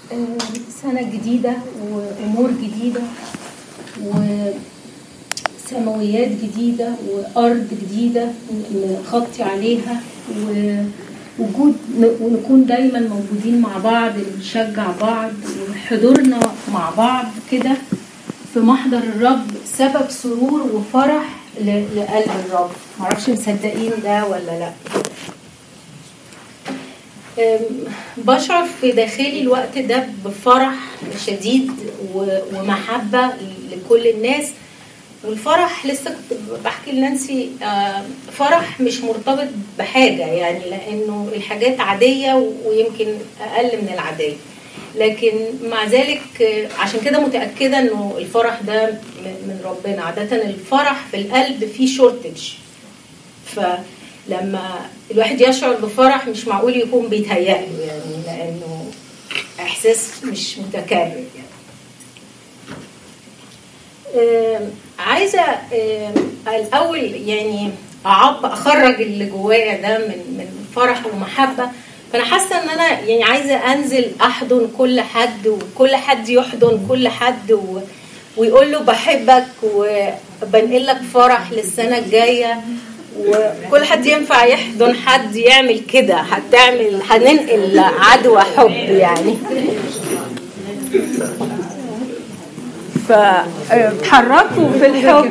آه، سنة جديدة وأمور جديدة وسماويات جديدة وأرض جديدة نخطي عليها ووجود ونكون دايما موجودين مع بعض نشجع بعض وحضورنا مع بعض كده في محضر الرب سبب سرور وفرح ل- لقلب الرب معرفش مصدقين ده ولا لا أم، بشعر في داخلي الوقت ده بفرح شديد و- ومحبة لكل الناس والفرح لسه كنت بحكي لنانسي آه، فرح مش مرتبط بحاجة يعني لأنه الحاجات عادية ويمكن أقل من العادية لكن مع ذلك آه، عشان كده متأكدة إنه الفرح ده من من ربنا عادة الفرح في القلب فيه شورتج فلما الواحد يشعر بفرح مش معقول يكون بيتهيأله يعني لأنه إحساس مش متكرر يعني آم، عايزه آم، الاول يعني اعب اخرج اللي جوايا ده من من فرح ومحبه فانا حاسه ان انا يعني عايزه انزل احضن كل حد وكل حد يحضن كل حد و ويقول له بحبك وبنقل لك فرح للسنه الجايه وكل حد ينفع يحضن حد يعمل كده هتعمل هننقل عدوى حب يعني فاتحركوا في الحب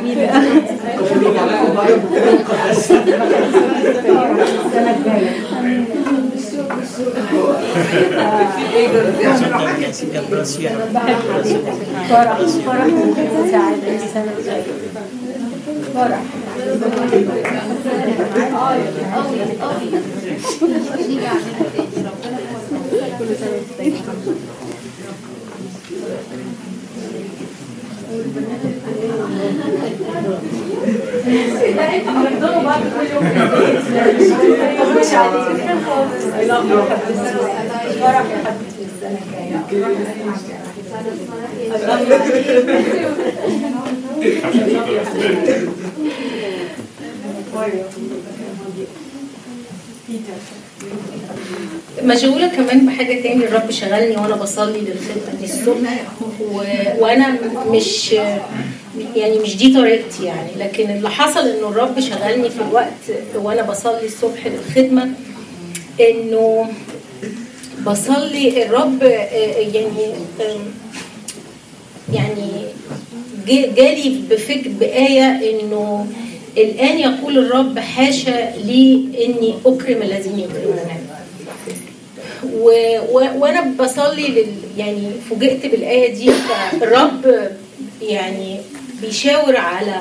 فرح فرح وسعادة السنة الجاية فرح فرح يا حبيبتي السنة الجاية مشغولة كمان بحاجة تاني الرب شغلني وأنا بصلي للخدمة دي الصبح و... وأنا مش يعني مش دي طريقتي يعني لكن اللي حصل إنه الرب شغلني في الوقت وأنا بصلي الصبح للخدمة إنه بصلي الرب آه، يعني آم، يعني جا- جالي بفكر بآية إنه الآن يقول الرب حاشا لي إني أكرم الذين يكرمونني و... و... وانا بصلي لل... يعني فوجئت بالايه دي فالرب يعني بيشاور على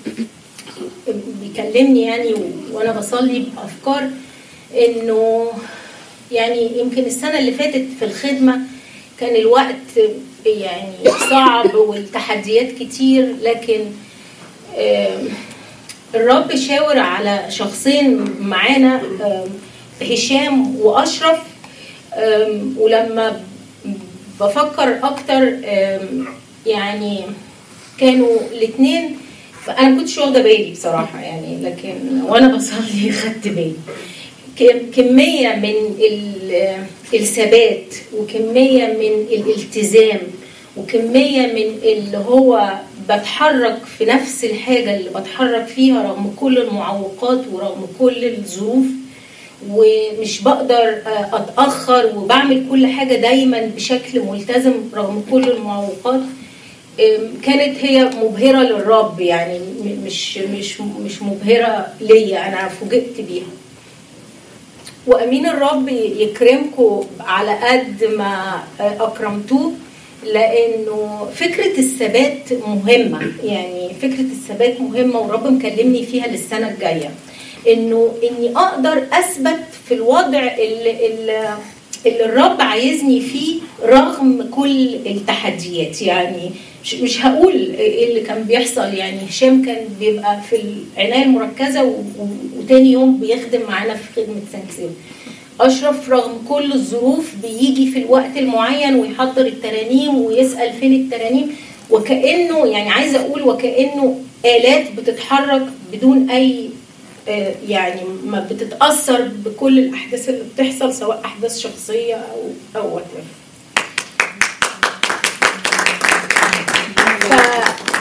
بيكلمني يعني و... وانا بصلي بافكار انه يعني يمكن السنه اللي فاتت في الخدمه كان الوقت يعني صعب والتحديات كتير لكن آم، الرب شاور على شخصين معانا آم، هشام واشرف أم، ولما بفكر اكتر أم، يعني كانوا الاثنين انا ما كنتش واخده بالي بصراحه يعني لكن وانا بصلي خدت بالي كم- كميه من ال- الثبات وكميه من الالتزام وكميه من اللي هو بتحرك في نفس الحاجه اللي بتحرك فيها رغم كل المعوقات ورغم كل الظروف ومش بقدر آه، اتاخر وبعمل كل حاجه دايما بشكل ملتزم رغم كل المعوقات آم، كانت هي مبهره للرب يعني م- مش مش مش مبهره ليا انا فوجئت بيها وامين الرب يكرمكم على قد ما اكرمتوه لانه فكره الثبات مهمه يعني فكره الثبات مهمه والرب مكلمني فيها للسنه الجايه انه اني اقدر اثبت في الوضع اللي, اللي اللي الرب عايزني فيه رغم كل التحديات يعني مش, مش هقول ايه اللي كان بيحصل يعني هشام كان بيبقى في العنايه المركزه و- و- وتاني يوم بيخدم معانا في خدمه سانكسير اشرف رغم كل الظروف بيجي في الوقت المعين ويحضر الترانيم ويسال فين الترانيم وكانه يعني عايزه اقول وكانه الات بتتحرك بدون اي آه، يعني ما بتتاثر بكل الاحداث اللي بتحصل سواء احداث شخصيه او او whatever.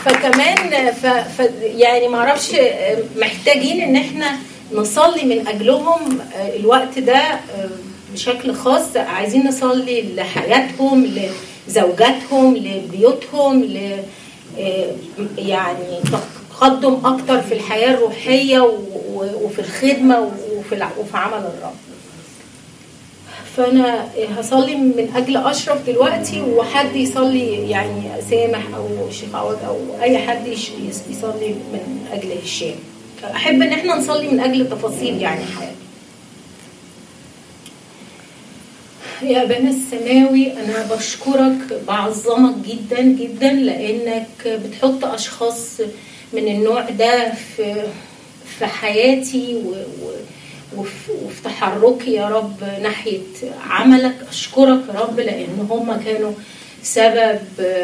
فكمان ف... ف... يعني معرفش محتاجين ان احنا نصلي من اجلهم الوقت ده بشكل خاص عايزين نصلي لحياتهم لزوجاتهم لبيوتهم ل يعني تقدم اكتر في الحياه الروحيه وفي الخدمه وفي وفي عمل الرب فانا هصلي من اجل اشرف دلوقتي وحد يصلي يعني سامح او شيخ عوض او اي حد يصلي من اجل هشام احب ان احنا نصلي من اجل تفاصيل يعني حياته يا ابانا السماوي انا بشكرك بعظمك جدا جدا لانك بتحط اشخاص من النوع ده في في حياتي و, و وفي, وفي تحركي يا رب ناحية عملك أشكرك يا رب لأن هم كانوا سبب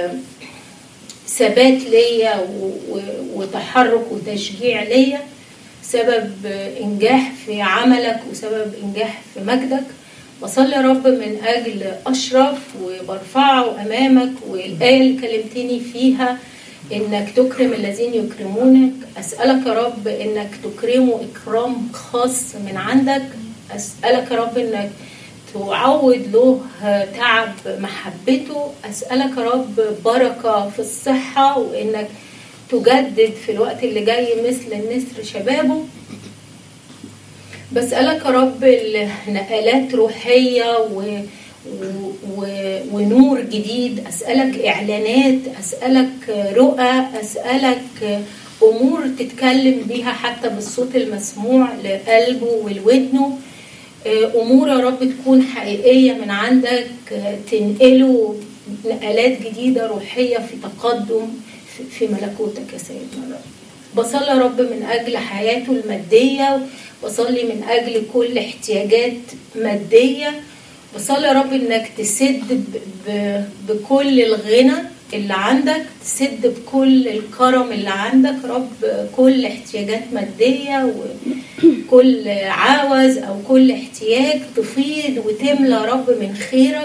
ثبات ليا وتحرك وتشجيع ليا سبب إنجاح في عملك وسبب إنجاح في مجدك بصلي يا رب من أجل أشرف وبرفعه أمامك والآية اللي كلمتني فيها انك تكرم الذين يكرمونك اسالك يا رب انك تكرمه اكرام خاص من عندك اسالك يا رب انك تعوض له تعب محبته اسالك يا رب بركه في الصحه وانك تجدد في الوقت اللي جاي مثل النسر شبابه بسالك يا رب نقلات روحيه و و... ونور جديد اسالك اعلانات اسالك رؤى اسالك امور تتكلم بيها حتى بالصوت المسموع لقلبه ولودنه امور يا رب تكون حقيقيه من عندك تنقله نقلات جديده روحيه في تقدم في ملكوتك يا سيدنا رب بصلي يا رب من اجل حياته الماديه بصلي من اجل كل احتياجات ماديه بصلي يا رب انك تسد بكل الغنى اللي عندك تسد بكل الكرم اللي عندك رب كل احتياجات مادية وكل عاوز أو كل احتياج تفيض وتملى رب من خيرك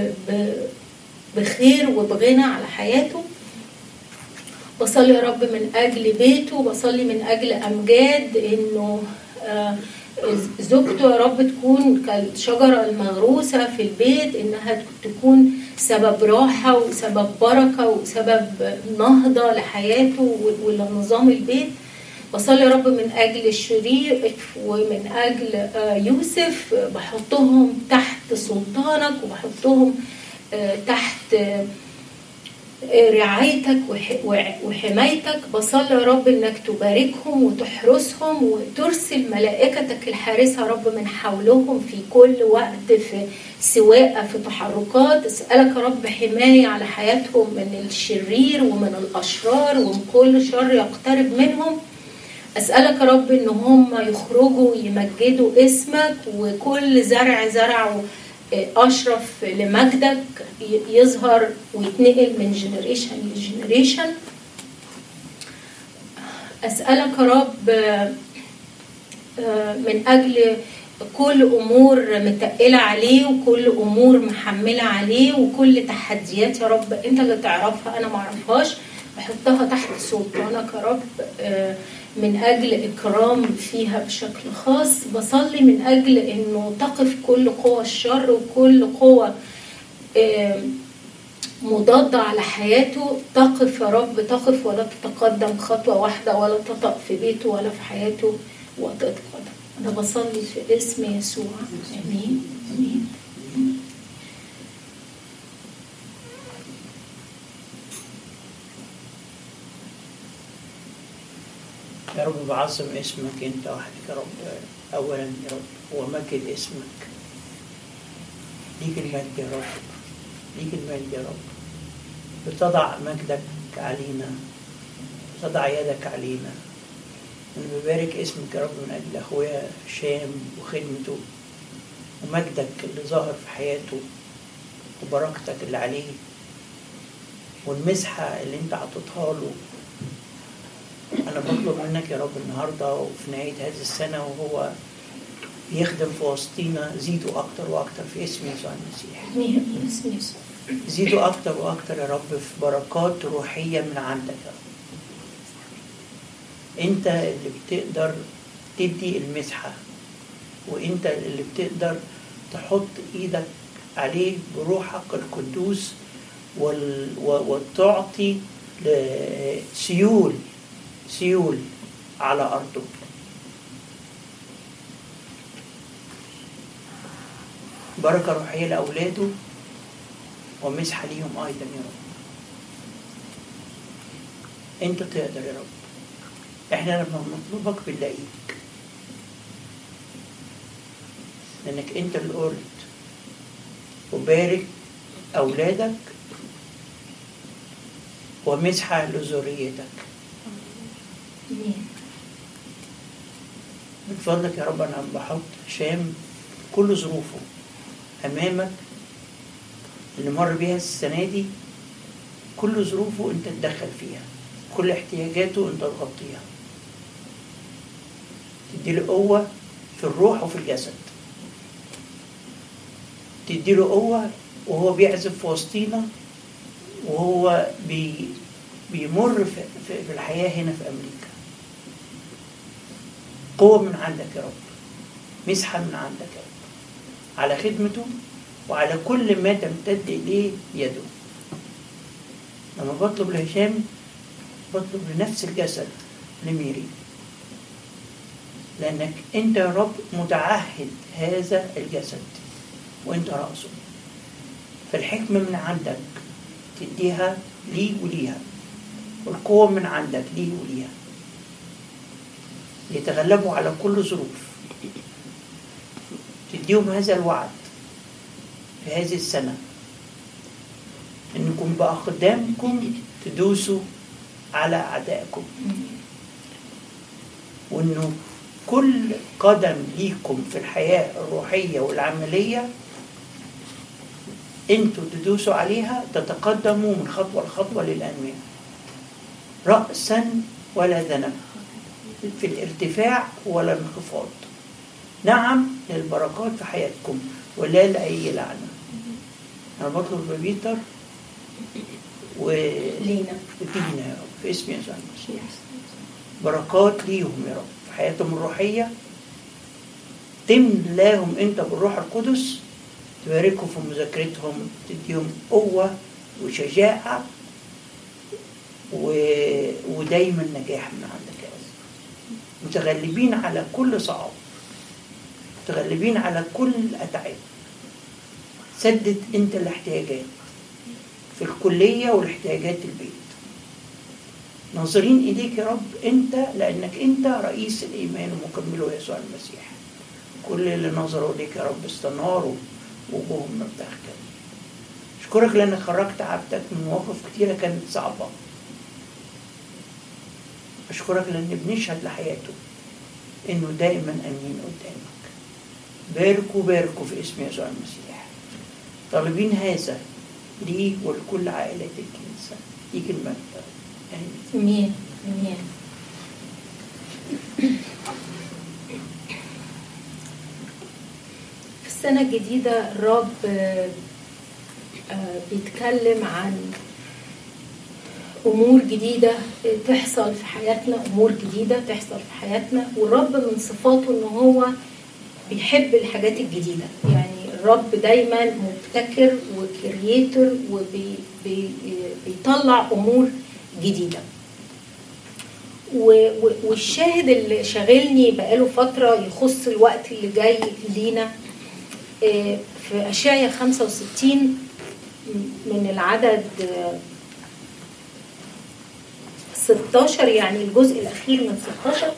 بخير وبغنى على حياته بصلي يا رب من أجل بيته بصلي من أجل أمجاد إنه آه زوجته يا رب تكون كالشجرة المغروسة في البيت إنها تكون سبب راحة وسبب بركة وسبب نهضة لحياته ولنظام البيت بصلي يا رب من أجل الشرير ومن أجل يوسف بحطهم تحت سلطانك وبحطهم تحت رعايتك وحمايتك بصلي يا رب انك تباركهم وتحرسهم وترسل ملائكتك الحارسه يا رب من حولهم في كل وقت في سواء في تحركات اسالك يا رب حمايه على حياتهم من الشرير ومن الاشرار ومن كل شر يقترب منهم اسالك يا رب ان هم يخرجوا يمجدوا اسمك وكل زرع زرعوا اشرف لمجدك يظهر ويتنقل من جنريشن لجنريشن اسالك يا رب من اجل كل امور متقله عليه وكل امور محمله عليه وكل تحديات يا رب انت اللي تعرفها انا ما اعرفهاش بحطها تحت سلطانك يا رب من أجل إكرام فيها بشكل خاص بصلي من أجل أنه تقف كل قوى الشر وكل قوى مضادة على حياته تقف يا رب تقف ولا تتقدم خطوة واحدة ولا تطأ في بيته ولا في حياته وتتقدم أنا بصلي في اسم يسوع آمين آمين يا رب بعظم اسمك انت وحدك يا رب اولا يا رب ومجد اسمك ليك المجد يا رب ليك المجد يا رب بتضع مجدك علينا بتضع يدك علينا انا ببارك اسمك يا رب من اجل اخويا هشام وخدمته ومجدك اللي ظاهر في حياته وبركتك اللي عليه والمسحه اللي انت عطيتها له أنا بطلب منك يا رب النهاردة وفي نهاية هذه السنة وهو يخدم في وسطينا زيدوا أكتر وأكتر في اسم يسوع المسيح آمين اسم يسوع زيدوا أكتر وأكتر يا رب في بركات روحية من عندك يا رب انت اللي بتقدر تدي المسحة وانت اللي بتقدر تحط ايدك عليه بروحك القدوس وال... و- وتعطي ل- سيول سيول على أرضه بركة روحية لأولاده ومسحة ليهم أيضا يا رب أنت تقدر يا رب إحنا لما بنطلبك بنلاقيك لأنك أنت اللي قلت وبارك أولادك ومسحة لذريتك امين من فضلك يا رب أنا بحط هشام كل ظروفه أمامك اللي مر بيها السنة دي كل ظروفه أنت تدخل فيها كل احتياجاته أنت تغطيها تديله قوة في الروح وفي الجسد تديله قوة وهو بيعزف في وسطينا وهو بي بيمر في, في, في الحياة هنا في أمريكا قوة من عندك يا رب مسحة من عندك يا رب على خدمته وعلى كل ما تمتد إليه يده لما بطلب لهشام بطلب لنفس الجسد لميري لأنك أنت يا رب متعهد هذا الجسد وأنت رأسه فالحكمة من عندك تديها لي وليها والقوة من عندك لي وليها يتغلبوا على كل ظروف تديهم هذا الوعد في هذه السنة انكم بأقدامكم تدوسوا على أعدائكم وانه كل قدم ليكم في الحياة الروحية والعملية انتوا تدوسوا عليها تتقدموا من خطوة لخطوة للأمام رأسا ولا ذنب في الارتفاع ولا الانخفاض نعم للبركات في حياتكم ولا لأي لعنة أنا بطلب ببيتر ولينا لينا يا رب في اسم يسوع المسيح بركات ليهم يا رب في حياتهم الروحية تملاهم أنت بالروح القدس تباركهم في مذاكرتهم تديهم قوة وشجاعة و... ودايما نجاح من عندك يا رب متغلبين على كل صعاب متغلبين على كل الأتعاب سدد أنت الاحتياجات في الكلية والاحتياجات البيت ناظرين إليك يا رب أنت لأنك أنت رئيس الإيمان ومكمله يسوع المسيح كل اللي نظروا إليك يا رب استناروا وجوههم من ضحكا أشكرك لأنك خرجت عبدك من مواقف كتيرة كانت صعبة أشكرك لأن بنشهد لحياته إنه دائما أمين قدامك باركوا باركوا في اسم يسوع المسيح طالبين هذا ليه ولكل عائلات الكنيسة ليك المجد آمين امين امين في السنة الجديدة الرب آه، آه، بيتكلم عن أمور جديدة تحصل في حياتنا أمور جديدة تحصل في حياتنا والرب من صفاته إن هو بيحب الحاجات الجديدة يعني الرب دايما مبتكر وكرييتور وبيطلع أمور جديدة و- و- والشاهد اللي شاغلني بقاله فترة يخص الوقت اللي جاي لينا آه، في أشعيا 65 من العدد آه، 16 يعني الجزء الأخير من 16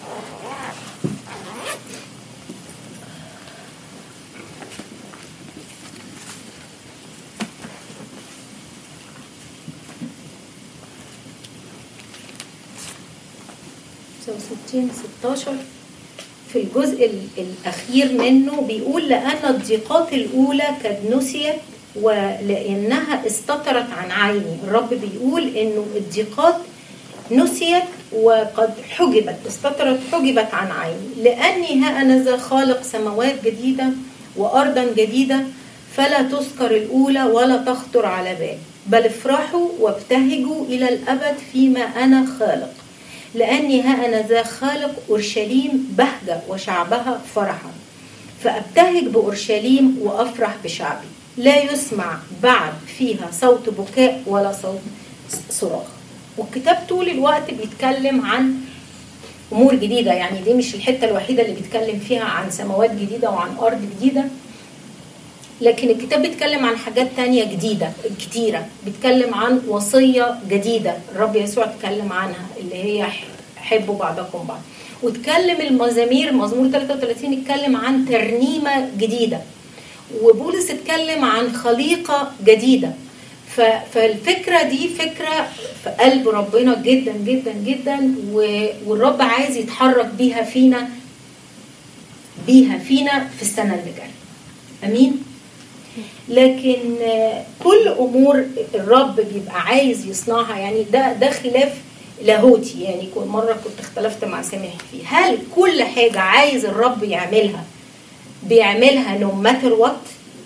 65 16 في الجزء ال- الأخير منه بيقول لأن الضيقات الأولى قد نسيت ولأنها استترت عن عيني الرب بيقول إنه الضيقات نسيت وقد حجبت استترت حجبت عن عيني لأني ها أنا ذا خالق سماوات جديدة وأرضا جديدة فلا تذكر الأولى ولا تخطر على بال بل افرحوا وابتهجوا إلى الأبد فيما أنا خالق لأني ها أنا ذا خالق أورشليم بهجة وشعبها فرحا فأبتهج بأورشليم وأفرح بشعبي لا يسمع بعد فيها صوت بكاء ولا صوت صراخ والكتاب طول الوقت بيتكلم عن امور جديده يعني دي مش الحته الوحيده اللي بيتكلم فيها عن سماوات جديده وعن ارض جديده لكن الكتاب بيتكلم عن حاجات تانية جديدة كتيرة بيتكلم عن وصية جديدة الرب يسوع اتكلم عنها اللي هي حبوا بعضكم بعض واتكلم المزامير مزمور 33 اتكلم عن ترنيمة جديدة وبولس اتكلم عن خليقة جديدة فالفكرة دي فكرة في قلب ربنا جدا جدا جدا والرب عايز يتحرك بيها فينا بيها فينا في السنة اللي جاية أمين لكن كل أمور الرب بيبقى عايز يصنعها يعني ده ده خلاف لاهوتي يعني كل مرة كنت اختلفت مع سامح فيه هل كل حاجة عايز الرب يعملها بيعملها نو ماتر وات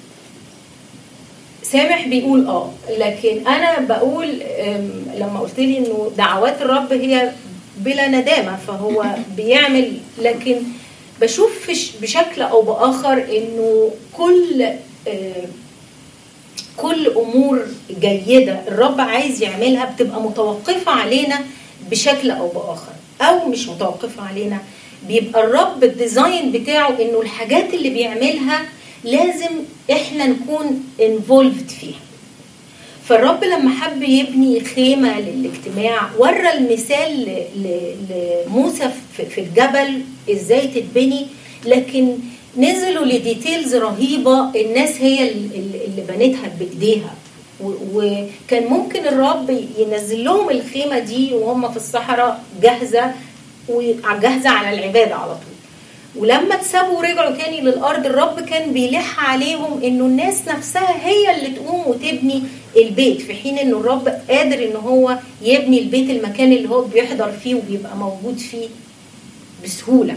سامح بيقول اه لكن انا بقول لما قلت لي انه دعوات الرب هي بلا ندامه فهو بيعمل لكن بشوف بشكل او باخر انه كل كل امور جيده الرب عايز يعملها بتبقى متوقفه علينا بشكل او باخر او مش متوقفه علينا بيبقى الرب الديزاين بتاعه انه الحاجات اللي بيعملها لازم احنا نكون انفولفد فيها فالرب لما حب يبني خيمة للاجتماع ورى المثال لموسى في الجبل ازاي تتبني لكن نزلوا لديتيلز رهيبة الناس هي اللي بنتها بإيديها وكان ممكن الرب ينزل لهم الخيمة دي وهم في الصحراء جاهزة وجاهزة على العبادة على طول ولما اتسابوا ورجعوا تاني للارض الرب كان بيلح عليهم انه الناس نفسها هي اللي تقوم وتبني البيت في حين انه الرب قادر ان هو يبني البيت المكان اللي هو بيحضر فيه وبيبقى موجود فيه بسهوله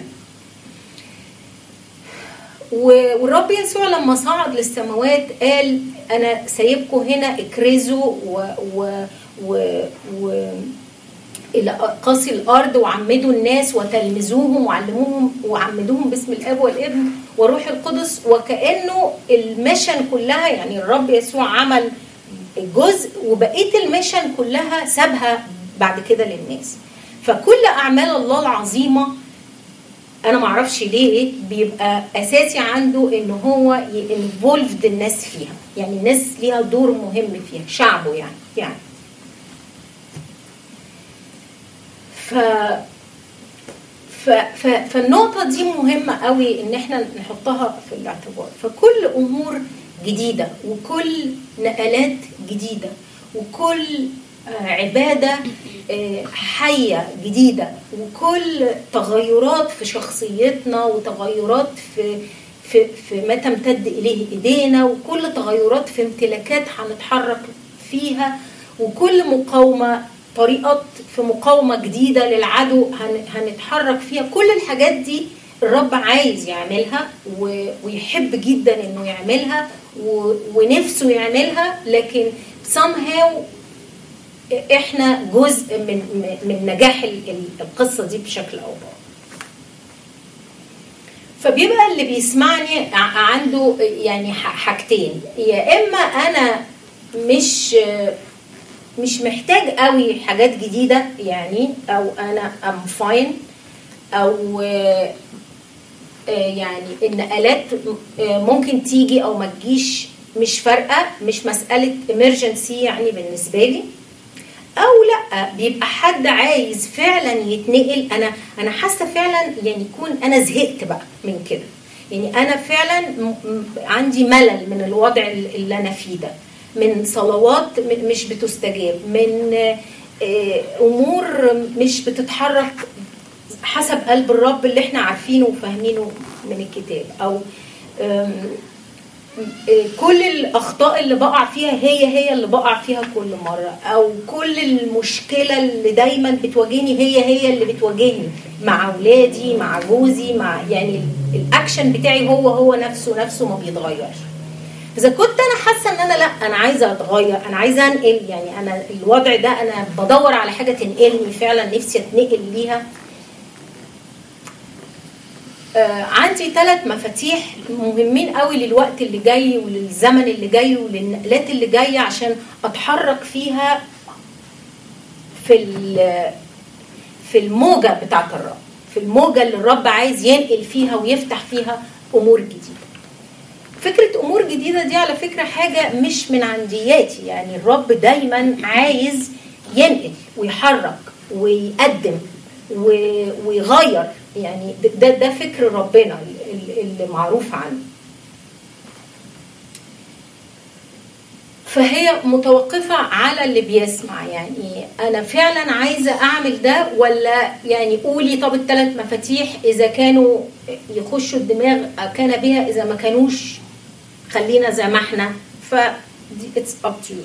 والرب يسوع لما صعد للسماوات قال انا سايبكم هنا اكرزوا و, و, و, و الى قاسي الارض وعمدوا الناس وتلمذوهم وعلموهم وعمدوهم باسم الاب والابن والروح القدس وكانه المشن كلها يعني الرب يسوع عمل جزء وبقيه المشن كلها سابها بعد كده للناس فكل اعمال الله العظيمه انا ما اعرفش ليه بيبقى اساسي عنده ان هو ينفولفد الناس فيها يعني الناس ليها دور مهم فيها شعبه يعني يعني ف ف ف فالنقطة دي مهمة قوي إن إحنا نحطها في الاعتبار، فكل أمور جديدة وكل نقلات جديدة وكل عبادة حية جديدة وكل تغيرات في شخصيتنا وتغيرات في في في ما تمتد إليه إيدينا وكل تغيرات في امتلاكات هنتحرك فيها وكل مقاومة طريقات في مقاومة جديدة للعدو هنتحرك فيها كل الحاجات دي الرب عايز يعملها ويحب جدا انه يعملها ونفسه يعملها لكن somehow احنا جزء من من نجاح القصة دي بشكل او باخر فبيبقى اللي بيسمعني عنده يعني حاجتين يا اما انا مش مش محتاج قوي حاجات جديده يعني او انا ام فاين او يعني النقلات ممكن تيجي او ما تجيش مش فارقه مش مساله امرجنسي يعني بالنسبه لي او لا بيبقى حد عايز فعلا يتنقل انا انا حاسه فعلا يعني يكون انا زهقت بقى من كده يعني انا فعلا عندي ملل من الوضع اللي انا فيه ده من صلوات مش بتستجاب من امور مش بتتحرك حسب قلب الرب اللي احنا عارفينه وفاهمينه من الكتاب او كل الاخطاء اللي بقع فيها هي هي اللي بقع فيها كل مره او كل المشكله اللي دايما بتواجهني هي هي اللي بتواجهني مع اولادي مع جوزي مع يعني الاكشن بتاعي هو هو نفسه نفسه ما بيتغيرش اذا كنت انا حاسه ان انا لا انا عايزه اتغير انا عايزه انقل يعني انا الوضع ده انا بدور على حاجه تنقلني فعلا نفسي اتنقل ليها آه عندي ثلاث مفاتيح مهمين قوي للوقت اللي جاي وللزمن اللي جاي وللنقلات اللي جايه عشان اتحرك فيها في ال- في الموجه بتاعت الرب في الموجه اللي الرب عايز ينقل فيها ويفتح فيها امور جديده فكرة أمور جديدة دي على فكرة حاجة مش من عندياتي يعني الرب دايما عايز ينقل ويحرك ويقدم و- ويغير يعني ده ده فكر ربنا ال- اللي معروف عنه فهي متوقفة على اللي بيسمع يعني أنا فعلا عايزة أعمل ده ولا يعني قولي طب الثلاث مفاتيح إذا كانوا يخشوا الدماغ كان بها إذا ما كانوش خلينا زي ما احنا ف it's up to you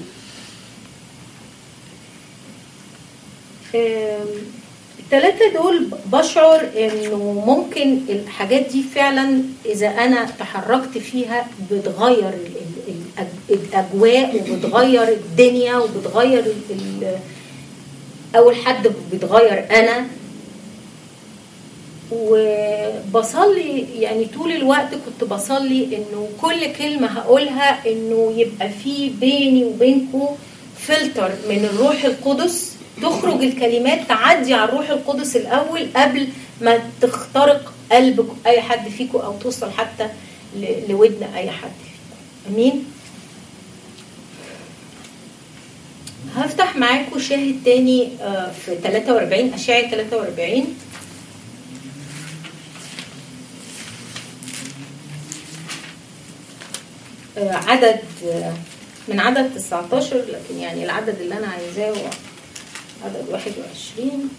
أم، التلاتة دول بشعر انه ممكن الحاجات دي فعلا اذا انا تحركت فيها بتغير ال- ال- الأج- الاجواء وبتغير الدنيا وبتغير ال- ال- اول حد بتغير انا وبصلي يعني طول الوقت كنت بصلي انه كل كلمة هقولها انه يبقى في بيني وبينكم فلتر من الروح القدس تخرج الكلمات تعدي على الروح القدس الاول قبل ما تخترق قلب اي حد فيكم او توصل حتى ل- لودن اي حد فيكم امين هفتح معاكم شاهد تاني آه، في 43 اشعه 43 آه، عدد آه، من عدد 19 لكن يعني العدد اللي انا عايزاه هو عدد 21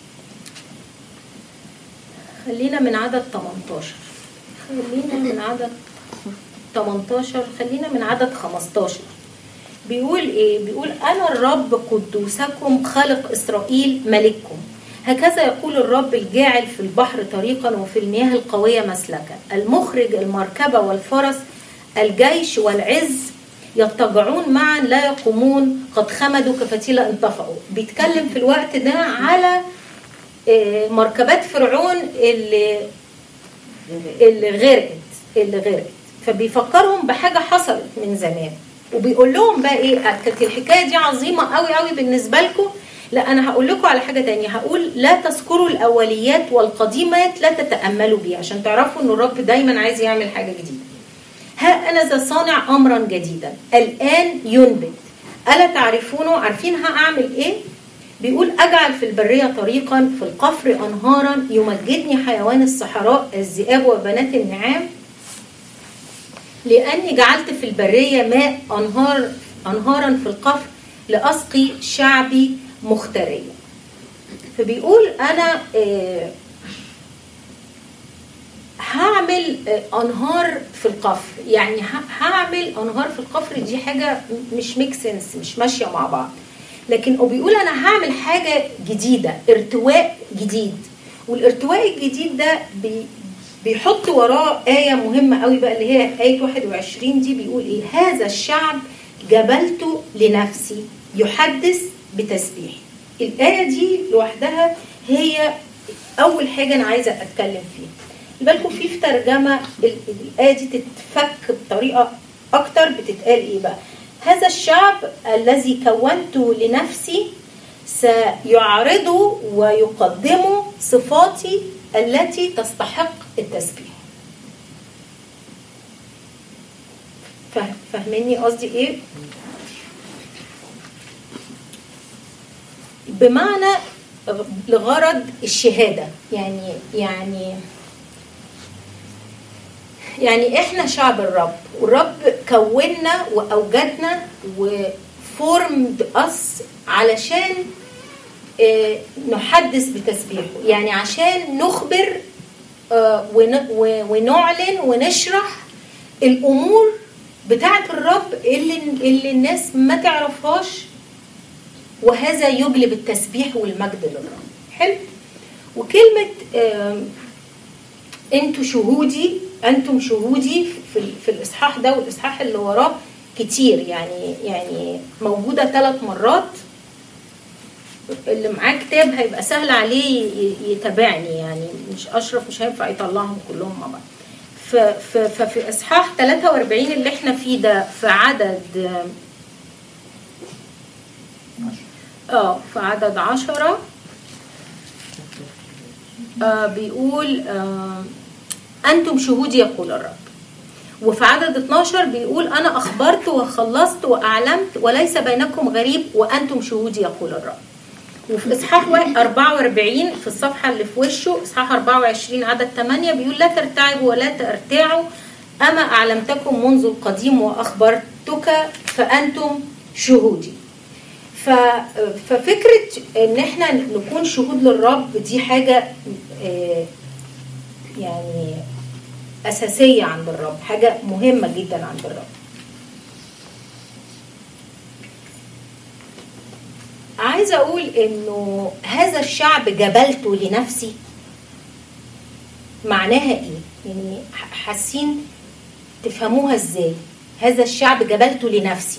خلينا من عدد 18 خلينا من عدد 18 خلينا من عدد 15 بيقول ايه بيقول انا الرب قدوسكم خالق اسرائيل ملككم هكذا يقول الرب الجاعل في البحر طريقا وفي المياه القويه مسلكا المخرج المركبه والفرس الجيش والعز يضطجعون معا لا يقومون قد خمدوا كفتيلة انطفأوا بيتكلم في الوقت ده على آه، مركبات فرعون اللي اللي غرقت اللي غرقت فبيفكرهم بحاجه حصلت من زمان وبيقول لهم بقى ايه كانت الحكايه دي عظيمه قوي قوي بالنسبه لكم لا انا هقول لكم على حاجه تانية هقول لا تذكروا الاوليات والقديمات لا تتاملوا بيها عشان تعرفوا ان الرب دايما عايز يعمل حاجه جديده ها انا ذا صانع امرا جديدا الان ينبت الا تعرفونه عارفين هاعمل ايه بيقول اجعل في البريه طريقا في القفر انهارا يمجدني حيوان الصحراء الذئاب وبنات النعام لاني جعلت في البريه ماء انهار انهارا في القفر لاسقي شعبي مختاريا فبيقول انا آه هعمل آه، انهار في القفر يعني ه- هعمل انهار في القفر دي حاجه م- مش ميك سنس مش ماشيه مع بعض لكن هو بيقول انا هعمل حاجه جديده ارتواء جديد والارتواء الجديد ده بي بيحط وراه آية مهمة قوي بقى اللي هي آية 21 دي بيقول إيه هذا الشعب جبلته لنفسي يحدث بتسبيحي الآية دي لوحدها هي أول حاجة أنا عايزة أتكلم فيها بالكم في في ترجمة ال- الآية دي تتفك بطريقة أكتر بتتقال إيه بقى هذا الشعب الذي كونته لنفسي سيعرض ويقدم صفاتي التي تستحق التسبيح فا- فاهميني قصدي ايه بمعنى لغرض الشهاده يعني يعني يعني احنا شعب الرب والرب كوننا واوجدنا وفورمد اس علشان آه، نحدث بتسبيحه يعني عشان نخبر آه، ون- و- ونعلن ونشرح الامور بتاعه الرب اللي اللي الناس ما تعرفهاش وهذا يجلب التسبيح والمجد للرب حلو وكلمه آم، انتوا شهودي انتم شهودي في ال- في الاصحاح ده والاصحاح اللي وراه كتير يعني يعني موجوده ثلاث مرات اللي معاه كتاب هيبقى سهل عليه ي- يتابعني يعني مش اشرف مش هينفع يطلعهم كلهم مع بعض ف- ف- ففي اصحاح 43 اللي احنا فيه ده في عدد اه في عدد عشرة آه بيقول آه أنتم شهودي يقول الرب وفي عدد 12 بيقول أنا أخبرت وخلصت وأعلمت وليس بينكم غريب وأنتم شهودي يقول الرب وفي إصحاح واحد- 44 في الصفحة اللي في وشه إصحاح 24 عدد 8 بيقول لا ترتعبوا ولا ترتاعوا أما أعلمتكم منذ القديم وأخبرتك فأنتم شهودي ف... ففكرة ان احنا نكون شهود للرب دي حاجة آه، يعني أساسية عند الرب حاجة مهمة جدا عند الرب عايزة أقول إنه هذا الشعب جبلته لنفسي معناها إيه؟ يعني ح- حاسين تفهموها إزاي؟ هذا الشعب جبلته لنفسي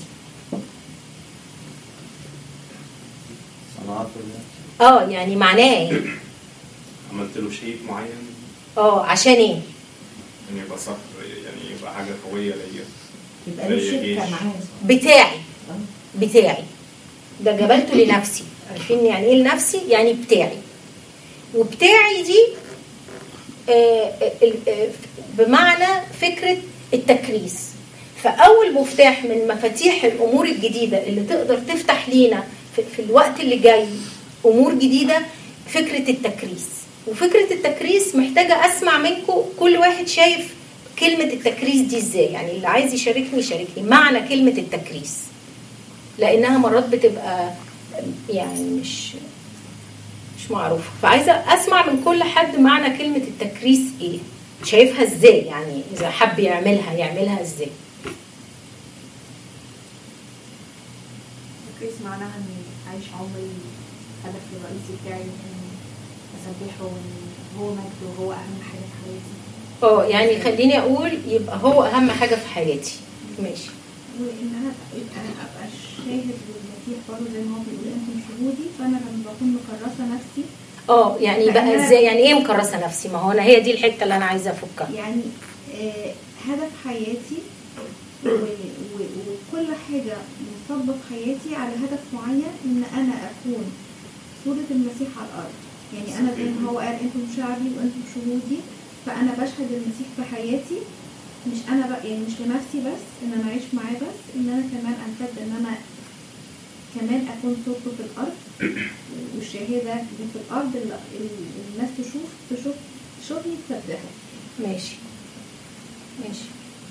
صنعته لله. اه يعني معناه ايه؟ عملت له شيء معين اه عشان ايه؟ ان يبقى صخر يعني يبقى حاجه قويه ليا يبقى له زي شركه جيش. معاه بتاعي آه. بتاعي ده جبلته لنفسي عارفين يعني ايه لنفسي؟ يعني بتاعي وبتاعي دي آه، ال- آه، بمعنى فكرة التكريس فأول مفتاح من مفاتيح الأمور الجديدة اللي تقدر تفتح لينا في, في الوقت اللي جاي أمور جديدة فكرة التكريس وفكرة التكريس محتاجة أسمع منكم كل واحد شايف كلمة التكريس دي إزاي يعني اللي عايز يشاركني يشاركني معنى كلمة التكريس لأنها مرات بتبقى يعني مش مش معروفة فعايزة أسمع من كل حد معنى كلمة التكريس إيه شايفها إزاي يعني إذا حب يعملها يعملها إزاي الكريس معناها اني اعيش عمري الهدف الرئيسي بتاعي اني اسبحه وان هو مجده وهو اهم حاجه في حياتي اه يعني خليني أقول يبقى هو أهم حاجة في حياتي ماشي وان انا يبقى انا ابقى شاهد للمسيح برضه زي ما هو بيقول انتم شهودي فانا لما بكون مكرسه نفسي اه يعني بقى ازاي يعني ايه مكرسه نفسي ما هو انا هي دي الحته اللي انا عايزه افكها يعني آه هدف حياتي و- و- وكل حاجه منصبه في حياتي على هدف معين ان انا اكون صوره المسيح على الارض يعني انا زي ما هو قال انتم شعبي وانتم شهودي فانا بشهد المسيح في حياتي مش انا بقى يعني مش لنفسي بس ان انا اعيش معاه بس ان انا كمان امتد ان انا كمان اكون صوته في الارض والشهاده دي في الارض اللي اللي الناس تشوف تشوف تشوفني تصدقها ماشي ماشي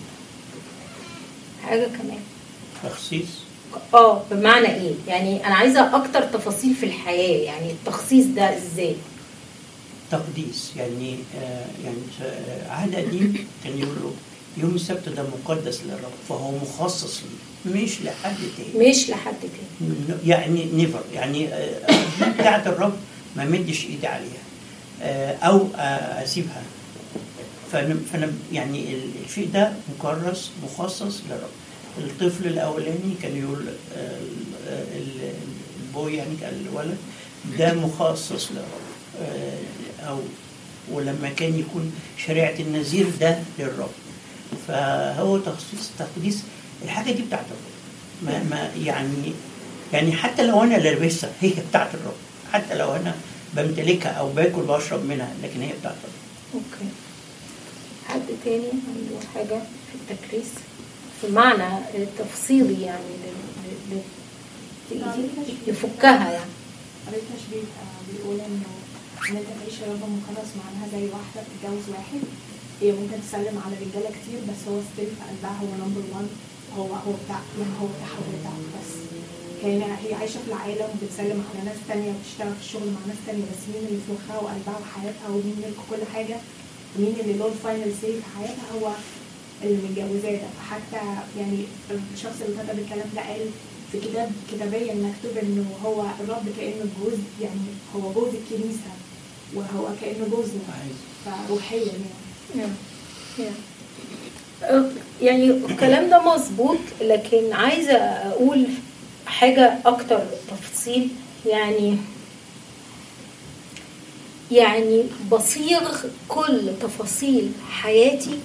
حاجه كمان تخصيص اه بمعنى ايه يعني انا عايزه اكتر تفاصيل في الحياه يعني التخصيص ده ازاي تقديس يعني آه يعني آه، عهد قديم كان يقول له يوم السبت ده مقدس للرب فهو مخصص ليه مش لحد تاني مش لحد تاني يعني نيفر يعني آه، دي بتاعت الرب ما مدش ايدي عليها آه، او آه، اسيبها فانا فانا يعني ال- الشيء ده مكرس مخصص للرب الطفل الاولاني كان يقول آه، ال- ال- البوي يعني كان الولد ده مخصص للرب آه، او ولما كان يكون شريعه النذير ده للرب فهو تخصيص تقديس الحاجه دي بتاعت الرب ما, ما يعني يعني حتى لو انا لابسها هي بتاعت الرب حتى لو انا بمتلكها او باكل بشرب منها لكن هي بتاعت الرب اوكي حد تاني عنده حاجه في التكريس في معنى تفصيلي يعني ل- ل- ل- يفكها يعني قريت تشبيه آه، بيقول انه ان انت تعيش يا رب مخلص معناها زي واحده بتتجوز واحد هي ممكن تسلم على رجاله كتير بس هو ستيل في قلبها هو نمبر 1 هو هو بتاع يعني هو بتاعها هو بتاعها بس هي هي عايشه في العالم وبتسلم على ناس تانية وبتشتغل في الشغل مع ناس تانية بس مين اللي في مخها وقلبها وحياتها ومين ملك كل حاجه مين اللي له الفاينل سي في حياتها هو اللي متجوزاه ده فحتى يعني الشخص اللي كتب الكلام ده قال في كتاب كتابيا مكتوب انه هو الرب كانه جوز يعني هو جوز الكنيسه وهو كانه جوزنا عايز فروحيا يعني نعم. أه، يعني الكلام ده مظبوط لكن عايزة أقول حاجة أكتر تفصيل يعني يعني بصيغ كل تفاصيل حياتي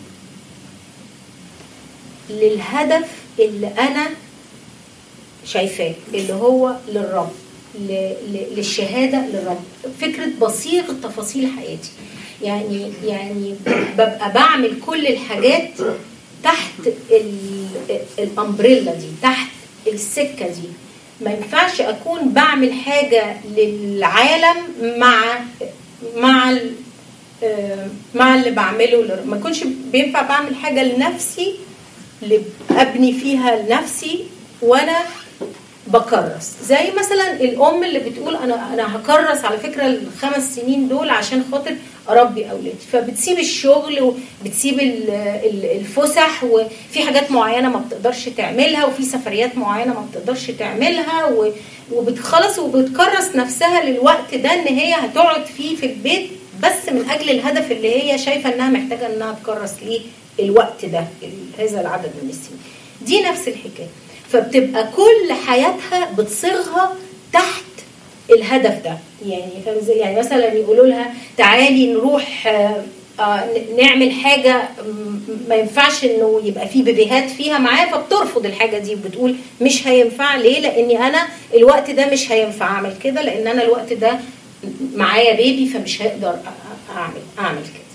للهدف اللي أنا شايفاه اللي هو للرب ل- ل- للشهادة للرب فكرة بصيغ تفاصيل حياتي يعني يعني ببقى بعمل كل الحاجات تحت ال- الامبريلا دي تحت السكة دي ما ينفعش اكون بعمل حاجة للعالم مع مع ال- آه، مع اللي بعمله لل- ما يكونش بينفع بعمل حاجة لنفسي اللي ابني فيها لنفسي وانا بكرس زي مثلا الام اللي بتقول انا انا هكرس على فكره الخمس سنين دول عشان خاطر اربي اولادي فبتسيب الشغل وبتسيب ال- ال- الفسح وفي حاجات معينه ما بتقدرش تعملها وفي سفريات معينه ما بتقدرش تعملها و- وبتخلص وبتكرس نفسها للوقت ده ان هي هتقعد فيه في البيت بس من اجل الهدف اللي هي شايفه انها محتاجه انها تكرس ليه الوقت ده ال- هذا العدد من السنين دي نفس الحكايه فبتبقى كل حياتها بتصيغها تحت الهدف ده يعني فاهم ازاي؟ يعني مثلا يقولوا لها تعالي نروح آه، آه، ن- نعمل حاجه م- ما ينفعش انه يبقى في بيبيهات فيها معاه فبترفض الحاجه دي وبتقول مش هينفع ليه لاني انا الوقت ده مش هينفع اعمل كده لان انا الوقت ده معايا بيبي فمش هقدر أ- اعمل اعمل كده